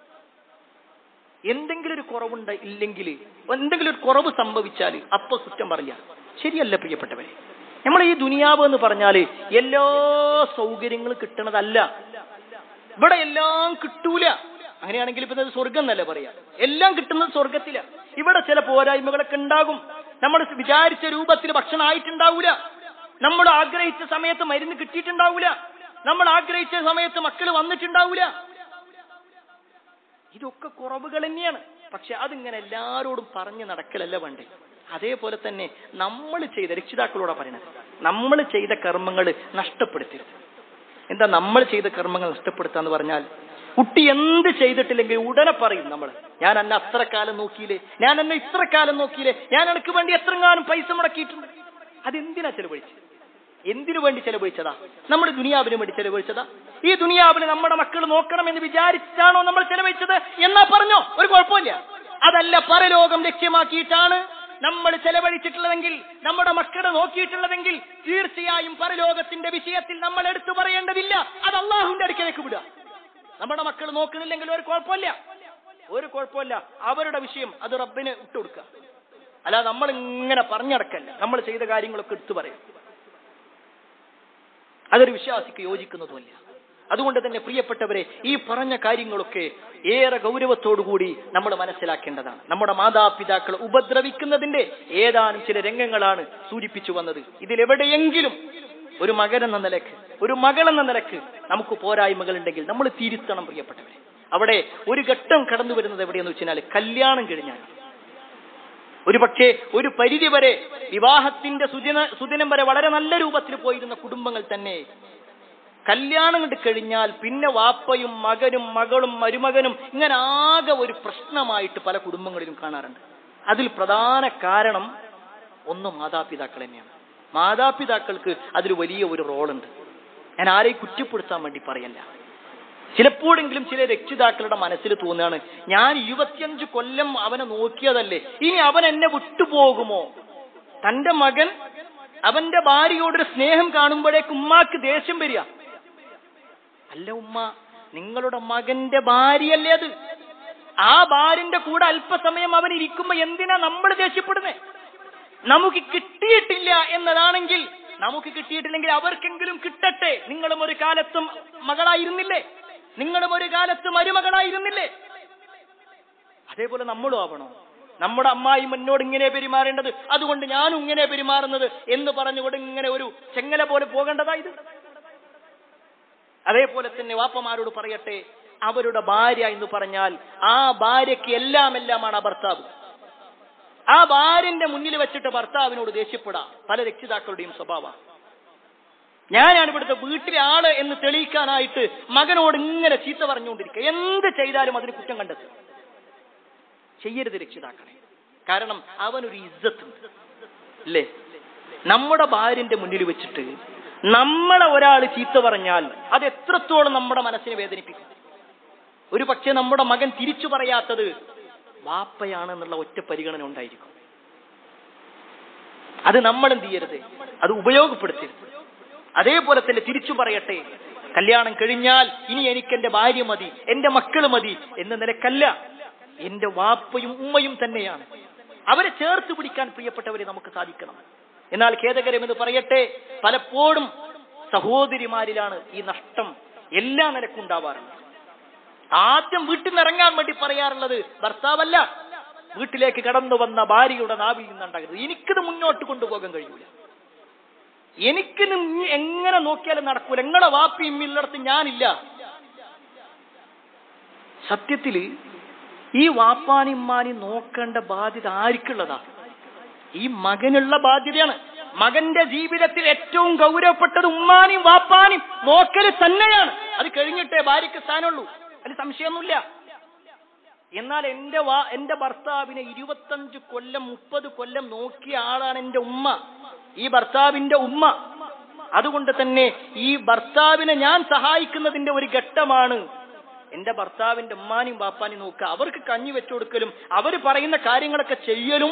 എന്തെങ്കിലും ഒരു കുറവുണ്ട് ഇല്ലെങ്കിൽ എന്തെങ്കിലും ഒരു കുറവ് സംഭവിച്ചാൽ അപ്പൊ കുറ്റം പറയാ ശരിയല്ല പ്രിയപ്പെട്ടവരെ നമ്മൾ ഈ ദുനിയാവ് എന്ന് പറഞ്ഞാല് എല്ലാ സൗകര്യങ്ങളും കിട്ടണതല്ല ഇവിടെ എല്ലാം കിട്ടൂല അങ്ങനെയാണെങ്കിൽ ഇപ്പൊ ഇത് സ്വർഗം എന്നല്ല പറയാ എല്ലാം കിട്ടുന്നത് സ്വർഗത്തില ഇവിടെ ചില പോരായ്മകളൊക്കെ ഉണ്ടാകും നമ്മൾ വിചാരിച്ച രൂപത്തിൽ ഭക്ഷണം ആയിട്ടുണ്ടാവൂല നമ്മൾ ആഗ്രഹിച്ച സമയത്ത് മരുന്ന് കിട്ടിയിട്ടുണ്ടാവൂല നമ്മൾ ആഗ്രഹിച്ച സമയത്ത് മക്കൾ വന്നിട്ടുണ്ടാവൂല ഇതൊക്കെ കുറവുകൾ തന്നെയാണ് പക്ഷെ അതിങ്ങനെ എല്ലാരോടും പറഞ്ഞു നടക്കലല്ല വേണ്ടേ അതേപോലെ തന്നെ നമ്മൾ ചെയ്ത രക്ഷിതാക്കളോടാ പറയണത് നമ്മൾ ചെയ്ത കർമ്മങ്ങൾ നഷ്ടപ്പെടുത്തരുത് എന്താ നമ്മൾ ചെയ്ത കർമ്മങ്ങൾ നഷ്ടപ്പെടുത്താന്ന് പറഞ്ഞാൽ കുട്ടി എന്ത് ചെയ്തിട്ടില്ലെങ്കിൽ ഉടനെ പറയും നമ്മൾ ഞാൻ എന്നെ അത്ര കാലം നോക്കിയില്ലേ ഞാൻ എന്നെ ഇത്ര കാലം നോക്കിയില്ലേ ഞാൻ എനിക്ക് വേണ്ടി എത്ര കാലം പൈസ മുടക്കിയിട്ടുണ്ട് അതെന്തിനാ ചെലവഴിച്ചത് എന്തിനു വേണ്ടി ചെലവഴിച്ചതാ നമ്മുടെ ദുനിയാവിന് വേണ്ടി ചെലവഴിച്ചതാ ഈ ദുനിയാവിന് നമ്മുടെ മക്കൾ നോക്കണമെന്ന് വിചാരിച്ചാണോ നമ്മൾ ചെലവഴിച്ചത് എന്നാ പറഞ്ഞോ ഒരു കുഴപ്പമില്ല അതല്ല പരലോകം ലക്ഷ്യമാക്കിയിട്ടാണ് നമ്മൾ ചെലവഴിച്ചിട്ടുള്ളതെങ്കിൽ നമ്മുടെ മക്കളെ നോക്കിയിട്ടുള്ളതെങ്കിൽ തീർച്ചയായും പരലോകത്തിന്റെ വിഷയത്തിൽ നമ്മൾ എടുത്തു പറയേണ്ടതില്ല അത് അള്ളാഹുവിന്റെ അടുക്കലേക്ക് വിടുക നമ്മുടെ മക്കൾ നോക്കുന്നില്ലെങ്കിൽ ഒരു കുഴപ്പമില്ല ഒരു കുഴപ്പമില്ല അവരുടെ വിഷയം അത് റബ്ബിന് ഇട്ടുകൊടുക്കുക അല്ലാതെ നമ്മൾ ഇങ്ങനെ പറഞ്ഞടക്കല്ല നമ്മൾ ചെയ്ത കാര്യങ്ങളൊക്കെ എടുത്തു പറയും അതൊരു വിശ്വാസിക്ക് യോജിക്കുന്നതുമല്ല അതുകൊണ്ട് തന്നെ പ്രിയപ്പെട്ടവരെ ഈ പറഞ്ഞ കാര്യങ്ങളൊക്കെ ഏറെ ഗൗരവത്തോടുകൂടി നമ്മൾ മനസ്സിലാക്കേണ്ടതാണ് നമ്മുടെ മാതാപിതാക്കൾ ഉപദ്രവിക്കുന്നതിന്റെ ഏതാനും ചില രംഗങ്ങളാണ് സൂചിപ്പിച്ചു വന്നത് ഇതിലെവിടെയെങ്കിലും ഒരു മകൻ എന്ന നിലക്ക് ഒരു മകൾ എന്ന നിലക്ക് നമുക്ക് പോരായ്മകൾ ഉണ്ടെങ്കിൽ നമ്മൾ തിരുത്തണം പ്രിയപ്പെട്ടവരെ അവിടെ ഒരു ഘട്ടം കടന്നു വരുന്നത് എവിടെയെന്ന് വെച്ചാൽ കല്യാണം കഴിഞ്ഞാൽ ഒരു പക്ഷേ ഒരു പരിധി വരെ വിവാഹത്തിന്റെ സുദിന സുദിനം വരെ വളരെ നല്ല രൂപത്തിൽ പോയിരുന്ന കുടുംബങ്ങൾ തന്നെ കല്യാണം കണ്ട് കഴിഞ്ഞാൽ പിന്നെ വാപ്പയും മകനും മകളും മരുമകനും ഇങ്ങനെ ആകെ ഒരു പ്രശ്നമായിട്ട് പല കുടുംബങ്ങളിലും കാണാറുണ്ട് അതിൽ പ്രധാന കാരണം ഒന്ന് മാതാപിതാക്കൾ തന്നെയാണ് മാതാപിതാക്കൾക്ക് അതിൽ വലിയ ഒരു റോളുണ്ട് ഞാൻ ആരെയും കുറ്റപ്പെടുത്താൻ വേണ്ടി പറയല്ല ചിലപ്പോഴെങ്കിലും ചില രക്ഷിതാക്കളുടെ മനസ്സിൽ തോന്നുകയാണ് ഞാൻ ഇരുപത്തിയഞ്ച് കൊല്ലം അവനെ നോക്കിയതല്ലേ ഇനി അവൻ എന്നെ വിട്ടുപോകുമോ തന്റെ മകൻ അവന്റെ ഭാര്യയോടൊരു സ്നേഹം കാണുമ്പോഴേക്ക് ഉമ്മാക്ക് ദേഷ്യം വരിക അല്ല ഉമ്മ നിങ്ങളുടെ മകന്റെ ഭാര്യയല്ലേ അത് ആ ഭാര്യന്റെ കൂടെ അല്പസമയം അവൻ ഇരിക്കുമ്പോ എന്തിനാ നമ്മൾ ദേഷ്യപ്പെടുന്നേ നമുക്ക് കിട്ടിയിട്ടില്ല എന്നതാണെങ്കിൽ നമുക്ക് കിട്ടിയിട്ടില്ലെങ്കിൽ അവർക്കെങ്കിലും കിട്ടട്ടെ നിങ്ങളും ഒരു കാലത്തും മകളായിരുന്നില്ലേ നിങ്ങളും ഒരു കാലത്ത് മരുമകളായിരുന്നില്ലേ അതേപോലെ നമ്മളും ആവണോ നമ്മുടെ അമ്മായി എന്നോട് ഇങ്ങനെ പെരുമാറേണ്ടത് അതുകൊണ്ട് ഞാനും ഇങ്ങനെ പെരുമാറുന്നത് എന്ന് പറഞ്ഞുകൊണ്ട് ഇങ്ങനെ ഒരു ചെങ്ങല പോലെ പോകേണ്ടതാ ഇത് അതേപോലെ തന്നെ വാപ്പമാരോട് പറയട്ടെ അവരുടെ ഭാര്യ എന്ന് പറഞ്ഞാൽ ആ ഭാര്യയ്ക്ക് എല്ലാം എല്ലാമാണ് ആ ഭർത്താവ് ആ ഭാര്യന്റെ മുന്നിൽ വെച്ചിട്ട് ഭർത്താവിനോട് ദേഷ്യപ്പെടാം പല രക്ഷിതാക്കളുടെയും സ്വഭാവം ഞാനാണ് ഇവിടുത്തെ വീട്ടിലെ ആള് എന്ന് തെളിയിക്കാനായിട്ട് മകനോട് ഇങ്ങനെ ചീത്ത പറഞ്ഞുകൊണ്ടിരിക്കുക എന്ത് ചെയ്താലും അതിന് കുറ്റം കണ്ടെത്തും ചെയ്യരുത് രക്ഷിതാക്കളെ കാരണം അവനൊരു ഇജ്ജത്തുണ്ട് അല്ലേ നമ്മുടെ ഭാര്യന്റെ മുന്നിൽ വെച്ചിട്ട് നമ്മളെ ഒരാൾ ചീത്ത പറഞ്ഞാൽ അത് എത്രത്തോളം നമ്മുടെ മനസ്സിനെ വേദനിപ്പിക്കും ഒരു പക്ഷെ നമ്മുടെ മകൻ തിരിച്ചു പറയാത്തത് വാപ്പയാണെന്നുള്ള ഒറ്റ പരിഗണന ഉണ്ടായിരിക്കും അത് നമ്മൾ എന്ത് ചെയ്യരുത് അത് ഉപയോഗപ്പെടുത്തരുത് അതേപോലെ തന്നെ തിരിച്ചു പറയട്ടെ കല്യാണം കഴിഞ്ഞാൽ ഇനി എനിക്ക് എന്റെ ഭാര്യ മതി എന്റെ മക്കൾ മതി എന്ന നിലക്കല്ല എന്റെ വാപ്പയും ഉമ്മയും തന്നെയാണ് അവരെ ചേർത്ത് പിടിക്കാൻ പ്രിയപ്പെട്ടവരെ നമുക്ക് സാധിക്കണം എന്നാൽ ഖേദകരമെന്ന് പറയട്ടെ പലപ്പോഴും സഹോദരിമാരിലാണ് ഈ നഷ്ടം എല്ലാ നിലക്കും ഉണ്ടാവാറുണ്ട് ആദ്യം വീട്ടിൽ നിന്ന് ഇറങ്ങാൻ വേണ്ടി പറയാറുള്ളത് ഭർത്താവല്ല വീട്ടിലേക്ക് കടന്നു വന്ന ഭാര്യയുടെ നാവിൽ നിന്നുണ്ടാകുന്നത് എനിക്കിത് മുന്നോട്ട് കൊണ്ടുപോകാൻ കഴിയൂല എനിക്ക് എങ്ങനെ നോക്കിയാലും നടക്കൂല എങ്ങളെ വാപ്പി ഇമ്മില്ലടത്ത് ഞാനില്ല സത്യത്തില് ഈ വാപ്പാനി ഉമ്മാനി നോക്കേണ്ട ബാധ്യത ആർക്കുള്ളതാ ഈ മകനുള്ള ബാധ്യതയാണ് മകന്റെ ജീവിതത്തിൽ ഏറ്റവും ഗൗരവപ്പെട്ടത് ഉമ്മാനും വാപ്പാനും നോക്കല് തന്നെയാണ് അത് കഴിഞ്ഞിട്ടേ ഭാര്യയ്ക്ക് സ്ഥാനമുള്ളൂ അതിൽ സംശയമൊന്നുമില്ല എന്നാൽ എന്റെ വാ എന്റെ ഭർത്താവിനെ ഇരുപത്തഞ്ച് കൊല്ലം മുപ്പത് കൊല്ലം നോക്കിയ ആളാണ് എന്റെ ഉമ്മ ഈ ഭർത്താവിന്റെ ഉമ്മ അതുകൊണ്ട് തന്നെ ഈ ഭർത്താവിനെ ഞാൻ സഹായിക്കുന്നതിന്റെ ഒരു ഘട്ടമാണ് എന്റെ ഭർത്താവിന്റെ ഉമ്മാനും ബാപ്പാനും നോക്കുക അവർക്ക് കഞ്ഞി വെച്ചു കൊടുക്കലും അവർ പറയുന്ന കാര്യങ്ങളൊക്കെ ചെയ്യലും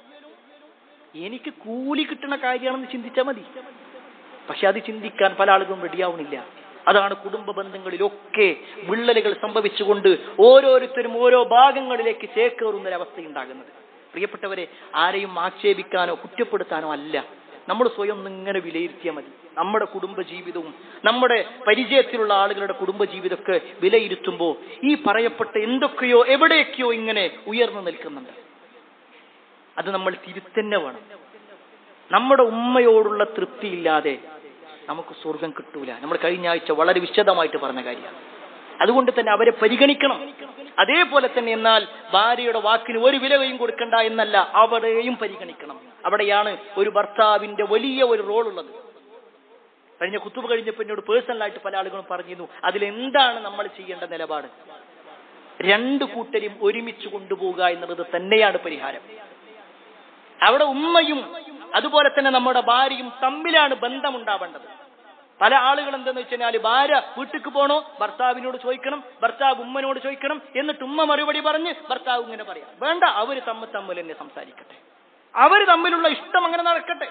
എനിക്ക് കൂലി കിട്ടുന്ന കാര്യമാണെന്ന് ചിന്തിച്ചാൽ മതി പക്ഷെ അത് ചിന്തിക്കാൻ പല ആളുകളും റെഡിയാവണില്ല അതാണ് കുടുംബ ബന്ധങ്ങളിലൊക്കെ വിള്ളലുകൾ സംഭവിച്ചുകൊണ്ട് ഓരോരുത്തരും ഓരോ ഭാഗങ്ങളിലേക്ക് ചേക്കേറുന്ന ഒരവസ്ഥയുണ്ടാകുന്നത് പ്രിയപ്പെട്ടവരെ ആരെയും ആക്ഷേപിക്കാനോ കുറ്റപ്പെടുത്താനോ അല്ല നമ്മൾ സ്വയം ഇങ്ങനെ വിലയിരുത്തിയാൽ മതി നമ്മുടെ കുടുംബ ജീവിതവും നമ്മുടെ പരിചയത്തിലുള്ള ആളുകളുടെ കുടുംബ ജീവിതമൊക്കെ വിലയിരുത്തുമ്പോൾ ഈ പറയപ്പെട്ട എന്തൊക്കെയോ എവിടെയൊക്കെയോ ഇങ്ങനെ ഉയർന്നു നിൽക്കുന്നുണ്ട് അത് നമ്മൾ തിരുത്തന്നെ വേണം നമ്മുടെ ഉമ്മയോടുള്ള തൃപ്തിയില്ലാതെ നമുക്ക് സ്വർഗം കിട്ടൂല നമ്മൾ കഴിഞ്ഞ ആഴ്ച വളരെ വിശദമായിട്ട് പറഞ്ഞ കാര്യമാണ് അതുകൊണ്ട് തന്നെ അവരെ പരിഗണിക്കണം അതേപോലെ തന്നെ എന്നാൽ ഭാര്യയുടെ വാക്കിന് ഒരു വിലയും കൊടുക്കണ്ട എന്നല്ല അവരെയും പരിഗണിക്കണം അവിടെയാണ് ഒരു ഭർത്താവിന്റെ വലിയ ഒരു റോൾ ഉള്ളത് കഴിഞ്ഞ കുത്തുബ് കഴിഞ്ഞപ്പോൾ എന്നോട് പേഴ്സണലായിട്ട് പല ആളുകളും പറഞ്ഞിരുന്നു അതിലെന്താണ് നമ്മൾ ചെയ്യേണ്ട നിലപാട് രണ്ട് കൂട്ടരും ഒരുമിച്ച് കൊണ്ടുപോവുക എന്നുള്ളത് തന്നെയാണ് പരിഹാരം അവിടെ ഉമ്മയും അതുപോലെ തന്നെ നമ്മുടെ ഭാര്യയും തമ്മിലാണ് ബന്ധമുണ്ടാവേണ്ടത് പല ആളുകൾ എന്തെന്ന് വെച്ചാൽ ഭാര്യ വീട്ടിക്ക് പോണോ ഭർത്താവിനോട് ചോദിക്കണം ഭർത്താവ് ഉമ്മനോട് ചോദിക്കണം എന്നിട്ട് ഉമ്മ മറുപടി പറഞ്ഞ് ഭർത്താവ് ഇങ്ങനെ പറയാം വേണ്ട അവര് തമ്മിൽ തമ്മിൽ തന്നെ സംസാരിക്കട്ടെ അവര് തമ്മിലുള്ള ഇഷ്ടം അങ്ങനെ നടക്കട്ടെ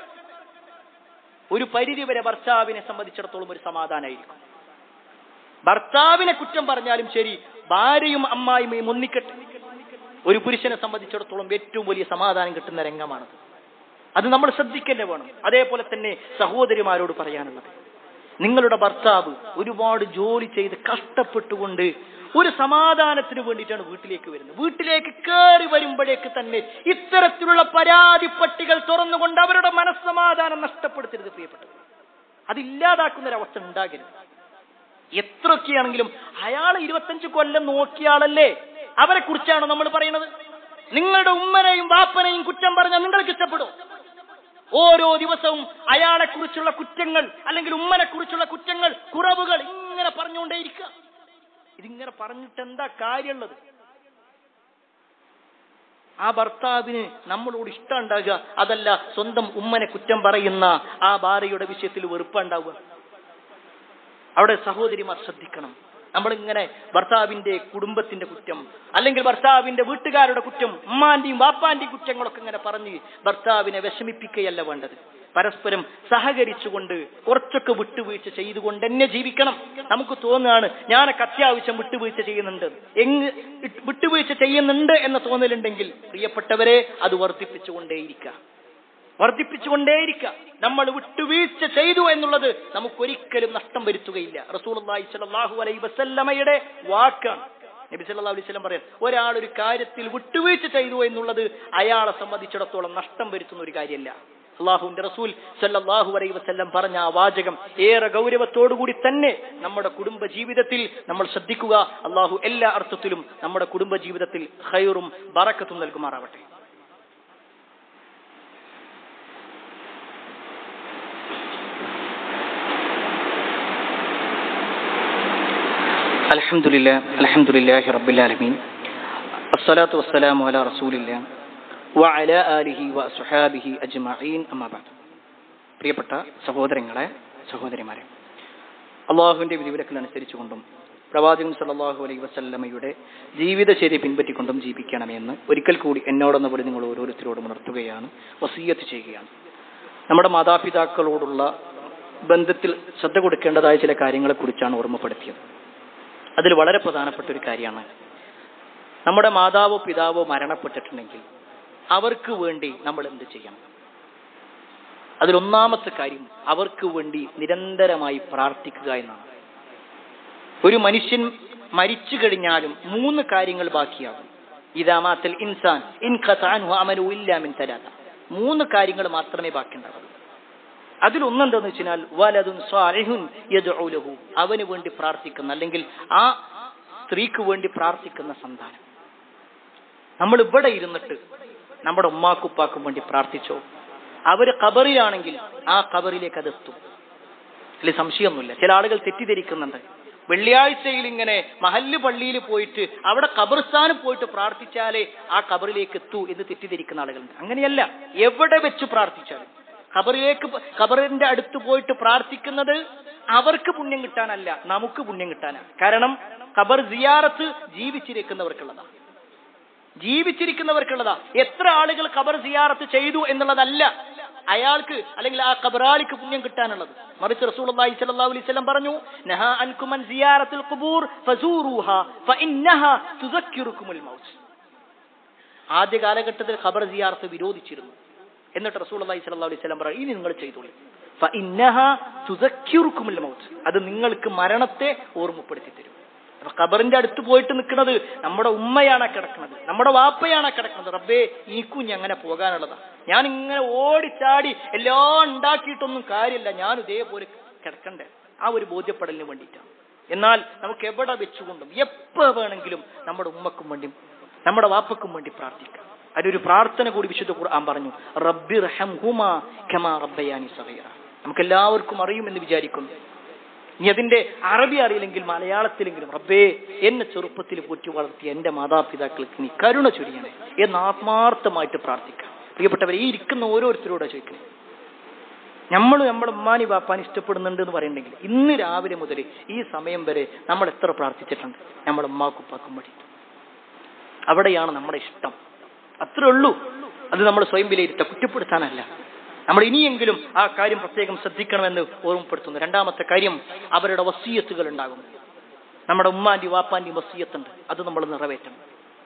ഒരു പരിധി വരെ ഭർത്താവിനെ സംബന്ധിച്ചിടത്തോളം ഒരു സമാധാനമായിരിക്കും ഭർത്താവിനെ കുറ്റം പറഞ്ഞാലും ശരി ഭാര്യയും അമ്മായിമയും ഒന്നിക്കട്ടെ ഒരു പുരുഷനെ സംബന്ധിച്ചിടത്തോളം ഏറ്റവും വലിയ സമാധാനം കിട്ടുന്ന രംഗമാണത് അത് നമ്മൾ ശ്രദ്ധിക്കന്നെ വേണം അതേപോലെ തന്നെ സഹോദരിമാരോട് പറയാനുള്ളത് നിങ്ങളുടെ ഭർത്താവ് ഒരുപാട് ജോലി ചെയ്ത് കഷ്ടപ്പെട്ടുകൊണ്ട് ഒരു സമാധാനത്തിന് വേണ്ടിയിട്ടാണ് വീട്ടിലേക്ക് വരുന്നത് വീട്ടിലേക്ക് കയറി വരുമ്പോഴേക്ക് തന്നെ ഇത്തരത്തിലുള്ള പരാതി പട്ടികൾ തുറന്നുകൊണ്ട് അവരുടെ മനസ്സമാധാനം നഷ്ടപ്പെടുത്തരുത് പ്രിയപ്പെട്ടത് അതില്ലാതാക്കുന്ന ഒരവസ്ഥ ഉണ്ടാകരുത് എത്രയൊക്കെയാണെങ്കിലും അയാൾ ഇരുപത്തഞ്ച് കൊല്ലം നോക്കിയ ആളല്ലേ അവരെ കുറിച്ചാണ് നമ്മൾ പറയുന്നത് നിങ്ങളുടെ ഉമ്മനെയും വാപ്പനെയും കുറ്റം പറഞ്ഞാൽ നിങ്ങൾക്ക് ഇഷ്ടപ്പെടും ഓരോ ദിവസവും അയാളെ കുറിച്ചുള്ള കുറ്റങ്ങൾ അല്ലെങ്കിൽ ഉമ്മനെ കുറിച്ചുള്ള കുറ്റങ്ങൾ കുറവുകൾ ഇങ്ങനെ പറഞ്ഞുകൊണ്ടേയിരിക്കുക ഇതിങ്ങനെ പറഞ്ഞിട്ട് എന്താ കാര്യമുള്ളത് ആ ഭർത്താവിന് നമ്മളോട് ഇഷ്ടം ഉണ്ടാകുക അതല്ല സ്വന്തം ഉമ്മനെ കുറ്റം പറയുന്ന ആ ഭാര്യയുടെ വിഷയത്തിൽ വെറുപ്പുണ്ടാവുക അവിടെ സഹോദരിമാർ ശ്രദ്ധിക്കണം നമ്മളിങ്ങനെ ഭർത്താവിന്റെ കുടുംബത്തിന്റെ കുറ്റം അല്ലെങ്കിൽ ഭർത്താവിന്റെ വീട്ടുകാരുടെ കുറ്റം ഉമ്മാന്റെയും വാപ്പാന്റെയും കുറ്റങ്ങളൊക്കെ ഇങ്ങനെ പറഞ്ഞ് ഭർത്താവിനെ വിഷമിപ്പിക്കുകയല്ല വേണ്ടത് പരസ്പരം സഹകരിച്ചുകൊണ്ട് കുറച്ചൊക്കെ വിട്ടുവീഴ്ച ചെയ്തുകൊണ്ട് തന്നെ ജീവിക്കണം നമുക്ക് തോന്നുകയാണ് ഞാനൊക്കെ അത്യാവശ്യം വിട്ടുവീഴ്ച ചെയ്യുന്നുണ്ട് എങ് വിട്ടുവീഴ്ച ചെയ്യുന്നുണ്ട് എന്ന തോന്നലുണ്ടെങ്കിൽ പ്രിയപ്പെട്ടവരെ അത് വർദ്ധിപ്പിച്ചുകൊണ്ടേയിരിക്കുക വർദ്ധിപ്പിച്ചുകൊണ്ടേയിരിക്കുക നമ്മൾ വിട്ടുവീഴ്ച ചെയ്തു എന്നുള്ളത് നമുക്കൊരിക്കലും നഷ്ടം വരുത്തുകയില്ല റസൂലി സലാഹു അലൈ വസല്ലമയുടെ വാക്കാണ് നബി സല്ലല്ലാഹു അലൈഹി വസല്ലം പറയാം ഒരാൾ ഒരു കാര്യത്തിൽ വിട്ടുവീഴ്ച ചെയ്തു എന്നുള്ളത് അയാളെ സംബന്ധിച്ചിടത്തോളം നഷ്ടം വരുത്തുന്ന ഒരു കാര്യമല്ല അള്ളാഹുവിന്റെ റസൂൽ സല്ലല്ലാഹു അലൈഹി വസല്ലം പറഞ്ഞ ആ വാചകം ഏറെ ഗൗരവത്തോടുകൂടി തന്നെ നമ്മുടെ കുടുംബ ജീവിതത്തിൽ നമ്മൾ ശ്രദ്ധിക്കുക അള്ളാഹു എല്ലാ അർത്ഥത്തിലും നമ്മുടെ കുടുംബ ജീവിതത്തിൽ ഹൈറും ബറക്കത്തും നൽകുമാറാവട്ടെ الحمد لله الحمد لله رب العالمين الصلاة والسلام على رسول الله وعلى آله وصحابه أجمعين أما بعد പ്രിയപ്പെട്ട സഹോദരങ്ങളെ സഹോദരിമാരെ അള്ളാഹുവിന്റെ വിധിവിലക്കൽ അനുസരിച്ചുകൊണ്ടും പ്രവാചകൻ സല്ലല്ലാഹു അലൈഹി വസല്ലമയുടെ ജീവിതശൈലി പിൻപറ്റിക്കൊണ്ടും ജീവിക്കണമെന്ന് ഒരിക്കൽ കൂടി എന്നോടെന്ന പോലെ നിങ്ങൾ ഓരോരുത്തരോടും ഉണർത്തുകയാണ് വസീയത്ത് ചെയ്യുകയാണ് നമ്മുടെ മാതാപിതാക്കളോടുള്ള ബന്ധത്തിൽ ശ്രദ്ധ കൊടുക്കേണ്ടതായ ചില കാര്യങ്ങളെ കുറിച്ചാണ് ഓർമ്മപ്പെടുത്തിയത് അതിൽ വളരെ പ്രധാനപ്പെട്ട ഒരു കാര്യമാണ് നമ്മുടെ മാതാവോ പിതാവോ മരണപ്പെട്ടിട്ടുണ്ടെങ്കിൽ അവർക്ക് വേണ്ടി നമ്മൾ എന്ത് ചെയ്യണം അതിലൊന്നാമത്തെ കാര്യം അവർക്ക് വേണ്ടി നിരന്തരമായി പ്രാർത്ഥിക്കുക എന്നാണ് ഒരു മനുഷ്യൻ മരിച്ചു കഴിഞ്ഞാലും മൂന്ന് കാര്യങ്ങൾ ബാക്കിയാകും ഇതാമാത്തൽ ഇൻസാൻ ഇൻ ഖതാൻഹു അമലു ഇല്ലാ മിൻ തലാത്ത മൂന്ന് കാര്യങ്ങൾ മാത്രമേ ബാക്കിയുണ്ടാവൂ അതിലൊന്നെന്താന്ന് വെച്ചാൽ വലതുൻ സ്വാലിഹുൻ യദ്ഉ ലഹു അവന് വേണ്ടി പ്രാർത്ഥിക്കുന്ന അല്ലെങ്കിൽ ആ സ്ത്രീക്ക് വേണ്ടി പ്രാർത്ഥിക്കുന്ന സന്താനം നമ്മൾ ഇവിടെ ഇരുന്നിട്ട് നമ്മുടെ ഉമ്മാക്കുപ്പാക്കും വേണ്ടി പ്രാർത്ഥിച്ചോ അവര് കബറിലാണെങ്കിൽ ആ കബറിലേക്ക് അതെത്തും അതിൽ സംശയമൊന്നുമില്ല ചില ആളുകൾ തെറ്റിദ്ധരിക്കുന്നുണ്ട് വെള്ളിയാഴ്ചയിൽ ഇങ്ങനെ മഹല്ല് പള്ളിയിൽ പോയിട്ട് അവിടെ കബർസ്ഥാനം പോയിട്ട് പ്രാർത്ഥിച്ചാലേ ആ കബറിലേക്ക് എത്തൂ എന്ന് തെറ്റിദ്ധരിക്കുന്ന ആളുകളുണ്ട് അങ്ങനെയല്ല എവിടെ വെച്ച് പ്രാർത്ഥിച്ചാലും ഖബറിലേക്ക് ഖബറിന്റെ അടുത്ത് പോയിട്ട് പ്രാർത്ഥിക്കുന്നത് അവർക്ക് പുണ്യം കിട്ടാനല്ല നമുക്ക് പുണ്യം കിട്ടാനാണ് കാരണം ഖബർ സിയാറത്ത് ജീവിച്ചിരിക്കുന്നവർക്കുള്ളതാ ജീവിച്ചിരിക്കുന്നവർക്കുള്ളതാ എത്ര ആളുകൾ ഖബർ സിയാറത്ത് ചെയ്തു എന്നുള്ളതല്ല അയാൾക്ക് അല്ലെങ്കിൽ ആ ഖബറാളിക്ക് പുണ്യം കിട്ടാനുള്ളത് മറിച്ച് റസൂലുള്ളാഹി സ്വല്ലല്ലാഹു അലൈഹി വസല്ലം പറഞ്ഞു നഹാ അൻകും അൻ സിയാറത്തുൽ ഖുബൂർ ഫസൂറുഹ ഫഇന്നഹ തുസക്കിറുകുമുൽ മൗത്ത് ആദ്യ കാലഘട്ടത്തിൽ ഖബർ സിയാറത്ത് വിരോധിച്ചിരുന്നു എന്നിട്ട് റസൂൽ അള്ളഹി സ്വല്ലല്ലാഹു അലൈഹി വസല്ലം പറയും ഇനി നിങ്ങൾ ചെയ്തോളി ഫഇന്നഹ തുസക്കിറുകുമുൽ മൗത്ത് അത് നിങ്ങൾക്ക് മരണത്തെ ഓർമ്മപ്പെടുത്തി തരും അപ്പൊ ഖബറിന്റെ അടുത്ത് പോയിട്ട് നിൽക്കുന്നത് നമ്മുടെ ഉമ്മയാണ് കിടക്കുന്നത് നമ്മുടെ വാപ്പയാണ് കിടക്കുന്നത് റബ്ബേ ഈ കുഞ്ഞ് അങ്ങനെ പോകാനുള്ളതാ ഞാൻ ഇങ്ങനെ ഓടിച്ചാടി എല്ലാം ഉണ്ടാക്കിയിട്ടൊന്നും കാര്യമില്ല ഞാൻ ഇതേപോലെ കിടക്കണ്ടേ ആ ഒരു ബോധ്യപ്പെടലിന് വേണ്ടിയിട്ടാണ് എന്നാൽ നമുക്ക് എവിടെ വെച്ചുകൊണ്ടും എപ്പോ വേണമെങ്കിലും നമ്മുടെ ഉമ്മക്കും വേണ്ടി നമ്മുടെ വാപ്പക്കും വേണ്ടി പ്രാർത്ഥിക്കാം അതിലൊരു പ്രാർത്ഥന കൂടി വിശുദ്ധ ഖുർആൻ പറഞ്ഞു റബ്ബി റഹംഹുമാ കമാ റബ്ബയാനി സഗീറ നമുക്ക് എല്ലാവർക്കും അറിയുമെന്ന് വിചാരിക്കുന്നു ഇനി അതിന്റെ അറബി അറിയില്ലെങ്കിൽ മലയാളത്തിലെങ്കിലും റബ്ബേ എന്നെ ചെറുപ്പത്തിൽ പോറ്റി വളർത്തിയ എന്റെ മാതാപിതാക്കൾക്ക് നീ കരുണ ചൊരിയണേ എന്ന് ആത്മാർത്ഥമായിട്ട് പ്രാർത്ഥിക്കാം പ്രിയപ്പെട്ടവരെ ഈ ഇരിക്കുന്ന ഓരോരുത്തരോടെ ചോദിക്കണേ നമ്മൾ നമ്മുടെ ഉമ്മാനി ബാപ്പാനി ഇഷ്ടപ്പെടുന്നുണ്ട് എന്ന് പറയുന്നുണ്ടെങ്കിൽ ഇന്ന് രാവിലെ മുതൽ ഈ സമയം വരെ നമ്മൾ എത്ര പ്രാർത്ഥിച്ചിട്ടുണ്ട് നമ്മുടെ ഉമ്മാക്കുപ്പാക്കും വേണ്ടി അവിടെയാണ് നമ്മുടെ ഇഷ്ടം അത്രേ ഉള്ളൂ അത് നമ്മൾ സ്വയം വിലയിരുത്ത കുറ്റപ്പെടുത്താനല്ല നമ്മൾ ഇനിയെങ്കിലും ആ കാര്യം പ്രത്യേകം ശ്രദ്ധിക്കണമെന്ന് ഓർമ്മപ്പെടുത്തുന്നു രണ്ടാമത്തെ കാര്യം അവരുടെ വസീയത്തുകൾ ഉണ്ടാകും നമ്മുടെ ഉമ്മാന്റി വാപ്പാന്റി വസീയത്തുണ്ട് അത് നമ്മൾ നിറവേറ്റണം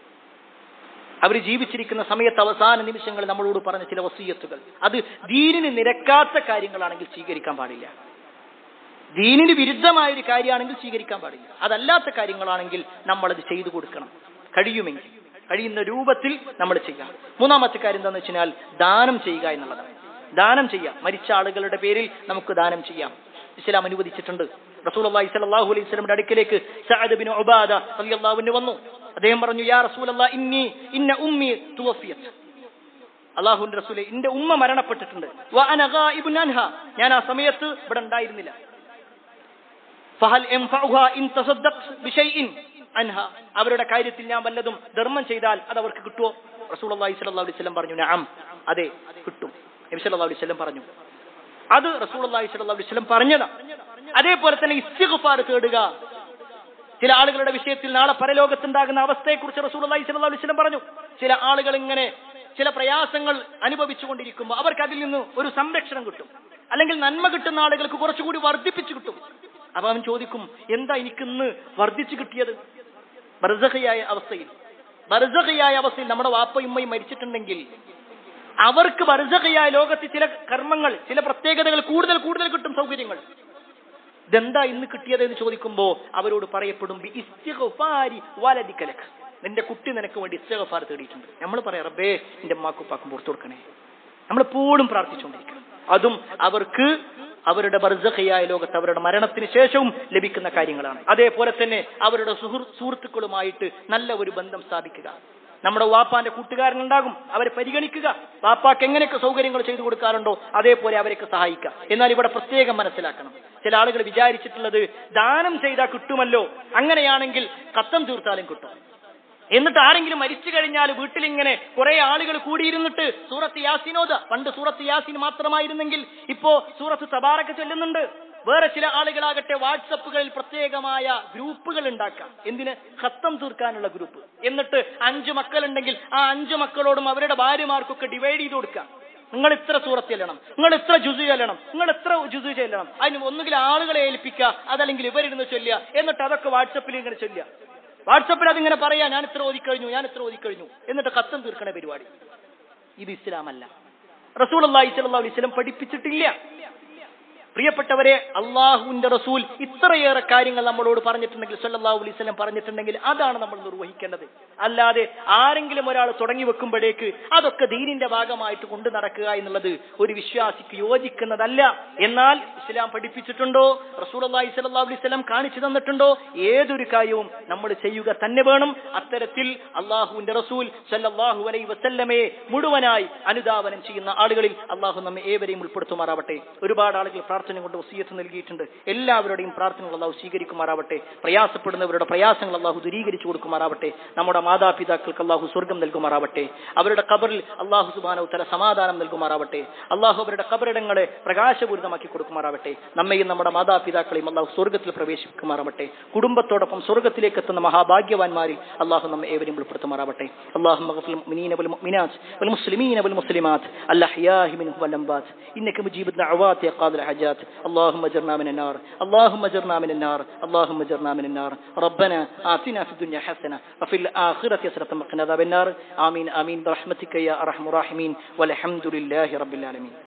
അവർ ജീവിച്ചിരിക്കുന്ന സമയത്ത് അവസാന നിമിഷങ്ങളിൽ നമ്മളോട് പറഞ്ഞ ചില വസീയത്തുകൾ അത് ദീനിന് നിരക്കാത്ത കാര്യങ്ങളാണെങ്കിൽ സ്വീകരിക്കാൻ പാടില്ല ദീനിന് വിരുദ്ധമായ ഒരു കാര്യമാണെങ്കിൽ സ്വീകരിക്കാൻ പാടില്ല അതല്ലാത്ത കാര്യങ്ങളാണെങ്കിൽ നമ്മളത് ചെയ്തു കൊടുക്കണം കഴിയുമെങ്കിൽ കഴിയുന്ന രൂപത്തിൽ നമ്മൾ ചെയ്യാം മൂന്നാമത്തെ കാര്യം എന്താണെന്ന് വെച്ചാൽ ദാനം ചെയ്യുക എന്നുള്ളതാണ് ദാനം ചെയ്യാം മരിച്ച ആളുകളുടെ പേരിൽ നമുക്ക് ദാനം ചെയ്യാം ഇസ്ലാം അനുവദിച്ചിട്ടുണ്ട് റസൂലുള്ളാഹി സ്വല്ലല്ലാഹു അലൈഹി വസല്ലമയുടെ അടുക്കലേക്ക് സഅദ് ബിൻ ഉബാദ റളിയല്ലാഹു അൻഹു വന്നു അദ്ദേഹം പറഞ്ഞു യാ റസൂലല്ലാഹ് ഇന്നി ഇന്ന ഉമ്മി തുവഫിയത് അള്ളാഹുവിന്റെ റസൂലെ എന്റെ ഉമ്മ മരണപ്പെട്ടിട്ടുണ്ട് വ അന ഗായിബുൻ അൻഹ. ഞാൻ ആ സമയത്ത് ഇവിടെ ഉണ്ടായിരുന്നില്ല ഫഹൽ യൻഫഉഹാ ഇൻ തസദ്ദഖ്ത് ബിശൈഇൻ അൻഹ അവരുടെ കാര്യത്തിൽ ഞാൻ വല്ലതും ധർമ്മം ചെയ്താൽ അത് അവർക്ക് കിട്ടുമോ റസൂലുള്ളാഹി സ്വല്ലല്ലാഹു അലൈഹി വസല്ലം പറഞ്ഞു നഅം അതെ കിട്ടും നബി സല്ലല്ലാഹു അലൈഹി വസല്ലം പറഞ്ഞു അത് റസൂലുള്ളാഹി സ്വല്ലല്ലാഹു അലൈഹി വസല്ലം പറഞ്ഞതാ അതേപോലെ തന്നെ ഇസ്തിഗ്ഫാർ തേടുക ചില ആളുകളുടെ വിഷയത്തിൽ നാളെ പരലോകത്തുണ്ടാകുന്ന അവസ്ഥയെക്കുറിച്ച് റസൂലുള്ളാഹി സ്വല്ലല്ലാഹു അലൈഹി വസല്ലം പറഞ്ഞു ചില ആളുകൾ ഇങ്ങനെ ചില പ്രയാസങ്ങൾ അനുഭവിച്ചുകൊണ്ടിരിക്കുമ്പോൾ അവർക്ക് അതിൽ നിന്ന് ഒരു സംരക്ഷണം കിട്ടും അല്ലെങ്കിൽ നന്മ കിട്ടുന്ന ആളുകൾക്ക് കുറച്ചുകൂടി വർദ്ധിപ്പിച്ചു കിട്ടും അപ്പൊ അവൻ ചോദിക്കും എന്താ എനിക്കിന്ന് വർദ്ധിച്ചു കിട്ടിയത് ബർസഖയായ അവസ്ഥയിൽ ബർസഖയായ അവസ്ഥയിൽ നമ്മുടെ വാപ്പയും ഉമ്മയും മരിച്ചിട്ടുണ്ടെങ്കിൽ അവർക്ക് ബർസഖയായ ലോകത്ത് ചില കർമ്മങ്ങൾ ചില പ്രത്യേകതകൾ കൂടുതൽ കൂടുതൽ കിട്ടും സൗകര്യങ്ങൾ ഇതെന്താ ഇന്ന് കിട്ടിയത് എന്ന് ചോദിക്കുമ്പോ അവരോട് പറയപ്പെടും ബി ഇസ്തിഗ്ഫാരി വലദിക്കലക് നിന്റെ കുട്ടി നിനക്ക് വേണ്ടി ഇസ്തിഗ്ഫാർ തേടിയിട്ടുണ്ട് നമ്മൾ പറയാം റബ്ബേ എന്റെ അമ്മാക്കും ഉപ്പാക്കും പുറത്തു കൊടുക്കണേ നമ്മളെപ്പോഴും പ്രാർത്ഥിച്ചുകൊണ്ടിരിക്കണം അതും അവർക്ക് അവരുടെ ബർസഖയായ ലോകത്ത് അവരുടെ മരണത്തിന് ശേഷവും ലഭിക്കുന്ന കാര്യങ്ങളാണ് അതേപോലെ തന്നെ അവരുടെ സുഹൃ സുഹൃത്തുക്കളുമായിട്ട് നല്ല ഒരു ബന്ധം സ്ഥാപിക്കുക നമ്മുടെ വാപ്പാന്റെ കൂട്ടുകാരനുണ്ടാകും അവരെ പരിഗണിക്കുക വാപ്പാക്ക് എങ്ങനെയൊക്കെ സൗകര്യങ്ങൾ ചെയ്തു കൊടുക്കാറുണ്ടോ അതേപോലെ അവരെയൊക്കെ സഹായിക്കുക എന്നാൽ ഇവിടെ പ്രത്യേകം മനസ്സിലാക്കണം ചില ആളുകൾ വിചാരിച്ചിട്ടുള്ളത് ദാനം ചെയ്താൽ കിട്ടുമല്ലോ അങ്ങനെയാണെങ്കിൽ കത്തം തീർത്താലും കിട്ടും എന്നിട്ട് ആരെങ്കിലും മരിച്ചു കഴിഞ്ഞാൽ വീട്ടിലിങ്ങനെ കുറെ ആളുകൾ കൂടിയിരുന്നിട്ട് സൂറത്ത് യാസിനോദ പണ്ട് സൂറത്ത് യാസിൻ മാത്രമായിരുന്നെങ്കിൽ ഇപ്പോ സൂറത്ത് തബാറൊക്കെ ചൊല്ലുന്നുണ്ട് വേറെ ചില ആളുകളാകട്ടെ വാട്സപ്പുകളിൽ പ്രത്യേകമായ ഗ്രൂപ്പുകൾ ഉണ്ടാക്കാം എന്തിന് ഖത്തം തീർക്കാനുള്ള ഗ്രൂപ്പ് എന്നിട്ട് അഞ്ചു മക്കളുണ്ടെങ്കിൽ ആ അഞ്ചു മക്കളോടും അവരുടെ ഭാര്യമാർക്കൊക്കെ ഡിവൈഡ് ചെയ്ത് കൊടുക്കാം നിങ്ങൾ ഇത്ര സൂറത്ത് ചെല്ലണം നിങ്ങൾ ഇത്ര ജുസു ചെല്ലണം നിങ്ങൾ എത്ര ജുസു ചെല്ലണം അതിന് ഒന്നുകിൽ ആളുകളെ ഏൽപ്പിക്കുക അതല്ലെങ്കിൽ ഇവരിരുന്ന് ചൊല്ലുക എന്നിട്ട് അതൊക്കെ വാട്സപ്പിൽ ഇങ്ങനെ ചൊല്ലുക വാട്സപ്പിൽ അതിങ്ങനെ പറയാ ഞാൻ ഇത്ര ഓതിക്കഴിഞ്ഞു ഞാൻ ഇത്ര ഓതിക്കഴിഞ്ഞു എന്നിട്ട് കത്തം തീർക്കണ പരിപാടി ഇത് ഇസ്ലാമല്ല റസൂൽ അള്ളാഹി സ്വല്ലല്ലാഹു അലൈഹി വസല്ലം പഠിപ്പിച്ചിട്ടില്ല പ്രിയപ്പെട്ടവരെ അള്ളാഹുവിന്റെ റസൂൽ ഇത്രയേറെ കാര്യങ്ങൾ നമ്മളോട് പറഞ്ഞിട്ടുണ്ടെങ്കിൽ സല്ലല്ലാഹു അലൈഹി വസല്ലം പറഞ്ഞിട്ടുണ്ടെങ്കിൽ അതാണ് നമ്മൾ നിർവഹിക്കേണ്ടത് അല്ലാതെ ആരെങ്കിലും ഒരാൾ തുടങ്ങി വെക്കുമ്പോഴേക്ക് അതൊക്കെ ദീനിന്റെ ഭാഗമായിട്ട് കൊണ്ടു നടക്കുക എന്നുള്ളത് ഒരു വിശ്വാസിക്ക് യോജിക്കുന്നതല്ല എന്നാൽ ഇസ്ലാം പഠിപ്പിച്ചിട്ടുണ്ടോ റസൂൽ അള്ളാഹി സ്വല്ലല്ലാഹു അലൈഹി വസല്ലം കാണിച്ചു തന്നിട്ടുണ്ടോ ഏതൊരു കാര്യവും നമ്മൾ ചെയ്യുക തന്നെ വേണം അത്തരത്തിൽ അള്ളാഹുവിന്റെ റസൂൽ സല്ലല്ലാഹു അലൈഹി വസല്ലമയെ മുഴുവനായി അനുധാവനം ചെയ്യുന്ന ആളുകളിൽ അള്ളാഹു നമ്മെ ഏവരെയും ഉൾപ്പെടുത്തുമാറാവട്ടെ ഒരുപാട് ആളുകൾ പ്രാർത്ഥന കൊണ്ട് വസീയത്ത് നൽകിയിട്ടുണ്ട് എല്ലാവരുടെയും പ്രാർത്ഥനകൾ അള്ളാഹു സ്വീകരിക്കുമാറാവട്ടെ പ്രയാസപ്പെടുന്നവരുടെ പ്രയാസങ്ങൾ അള്ളാഹു ദൂരീകരിച്ചു കൊടുക്കുമാറാവട്ടെ നമ്മുടെ മാതാപിതാക്കൾക്ക് അള്ളാഹു സ്വർഗം നൽകുമാറാവട്ടെ അവരുടെ കബറിൽ അള്ളാഹു സുബാനവ് തല സമാധാനം നൽകുമാറാവട്ടെ അള്ളാഹു അവരുടെ കബറിടങ്ങളെ പ്രകാശപൂരിതമാക്കി കൊടുക്കുമാറാവട്ടെ നമ്മയും നമ്മുടെ മാതാപിതാക്കളെയും അള്ളാഹു സ്വർഗത്തിൽ പ്രവേശിക്കുമാറാവട്ടെ കുടുംബത്തോടൊപ്പം സ്വർഗത്തിലേക്ക് എത്തുന്ന മഹാഭാഗ്യവാന്മാരിൽ അള്ളാഹു നമ്മെ ഏവരെയും ഉൾപ്പെടുത്തുമാറാവട്ടെ അള്ളാഹു المؤمنين والمؤمنات والمسلمين والمسلمات الأحياء منهم والأموات إنك مجيب الدعوات يا قاضي الحاجات اللهم اجرنا من النار اللهم اجرنا من النار اللهم اجرنا من النار ربنا آتنا في الدنيا حسنة وفي الآخرة حسنة وقنا عذاب النار آمين آمين برحمتك يا أرحم الراحمين والحمد لله رب العالمين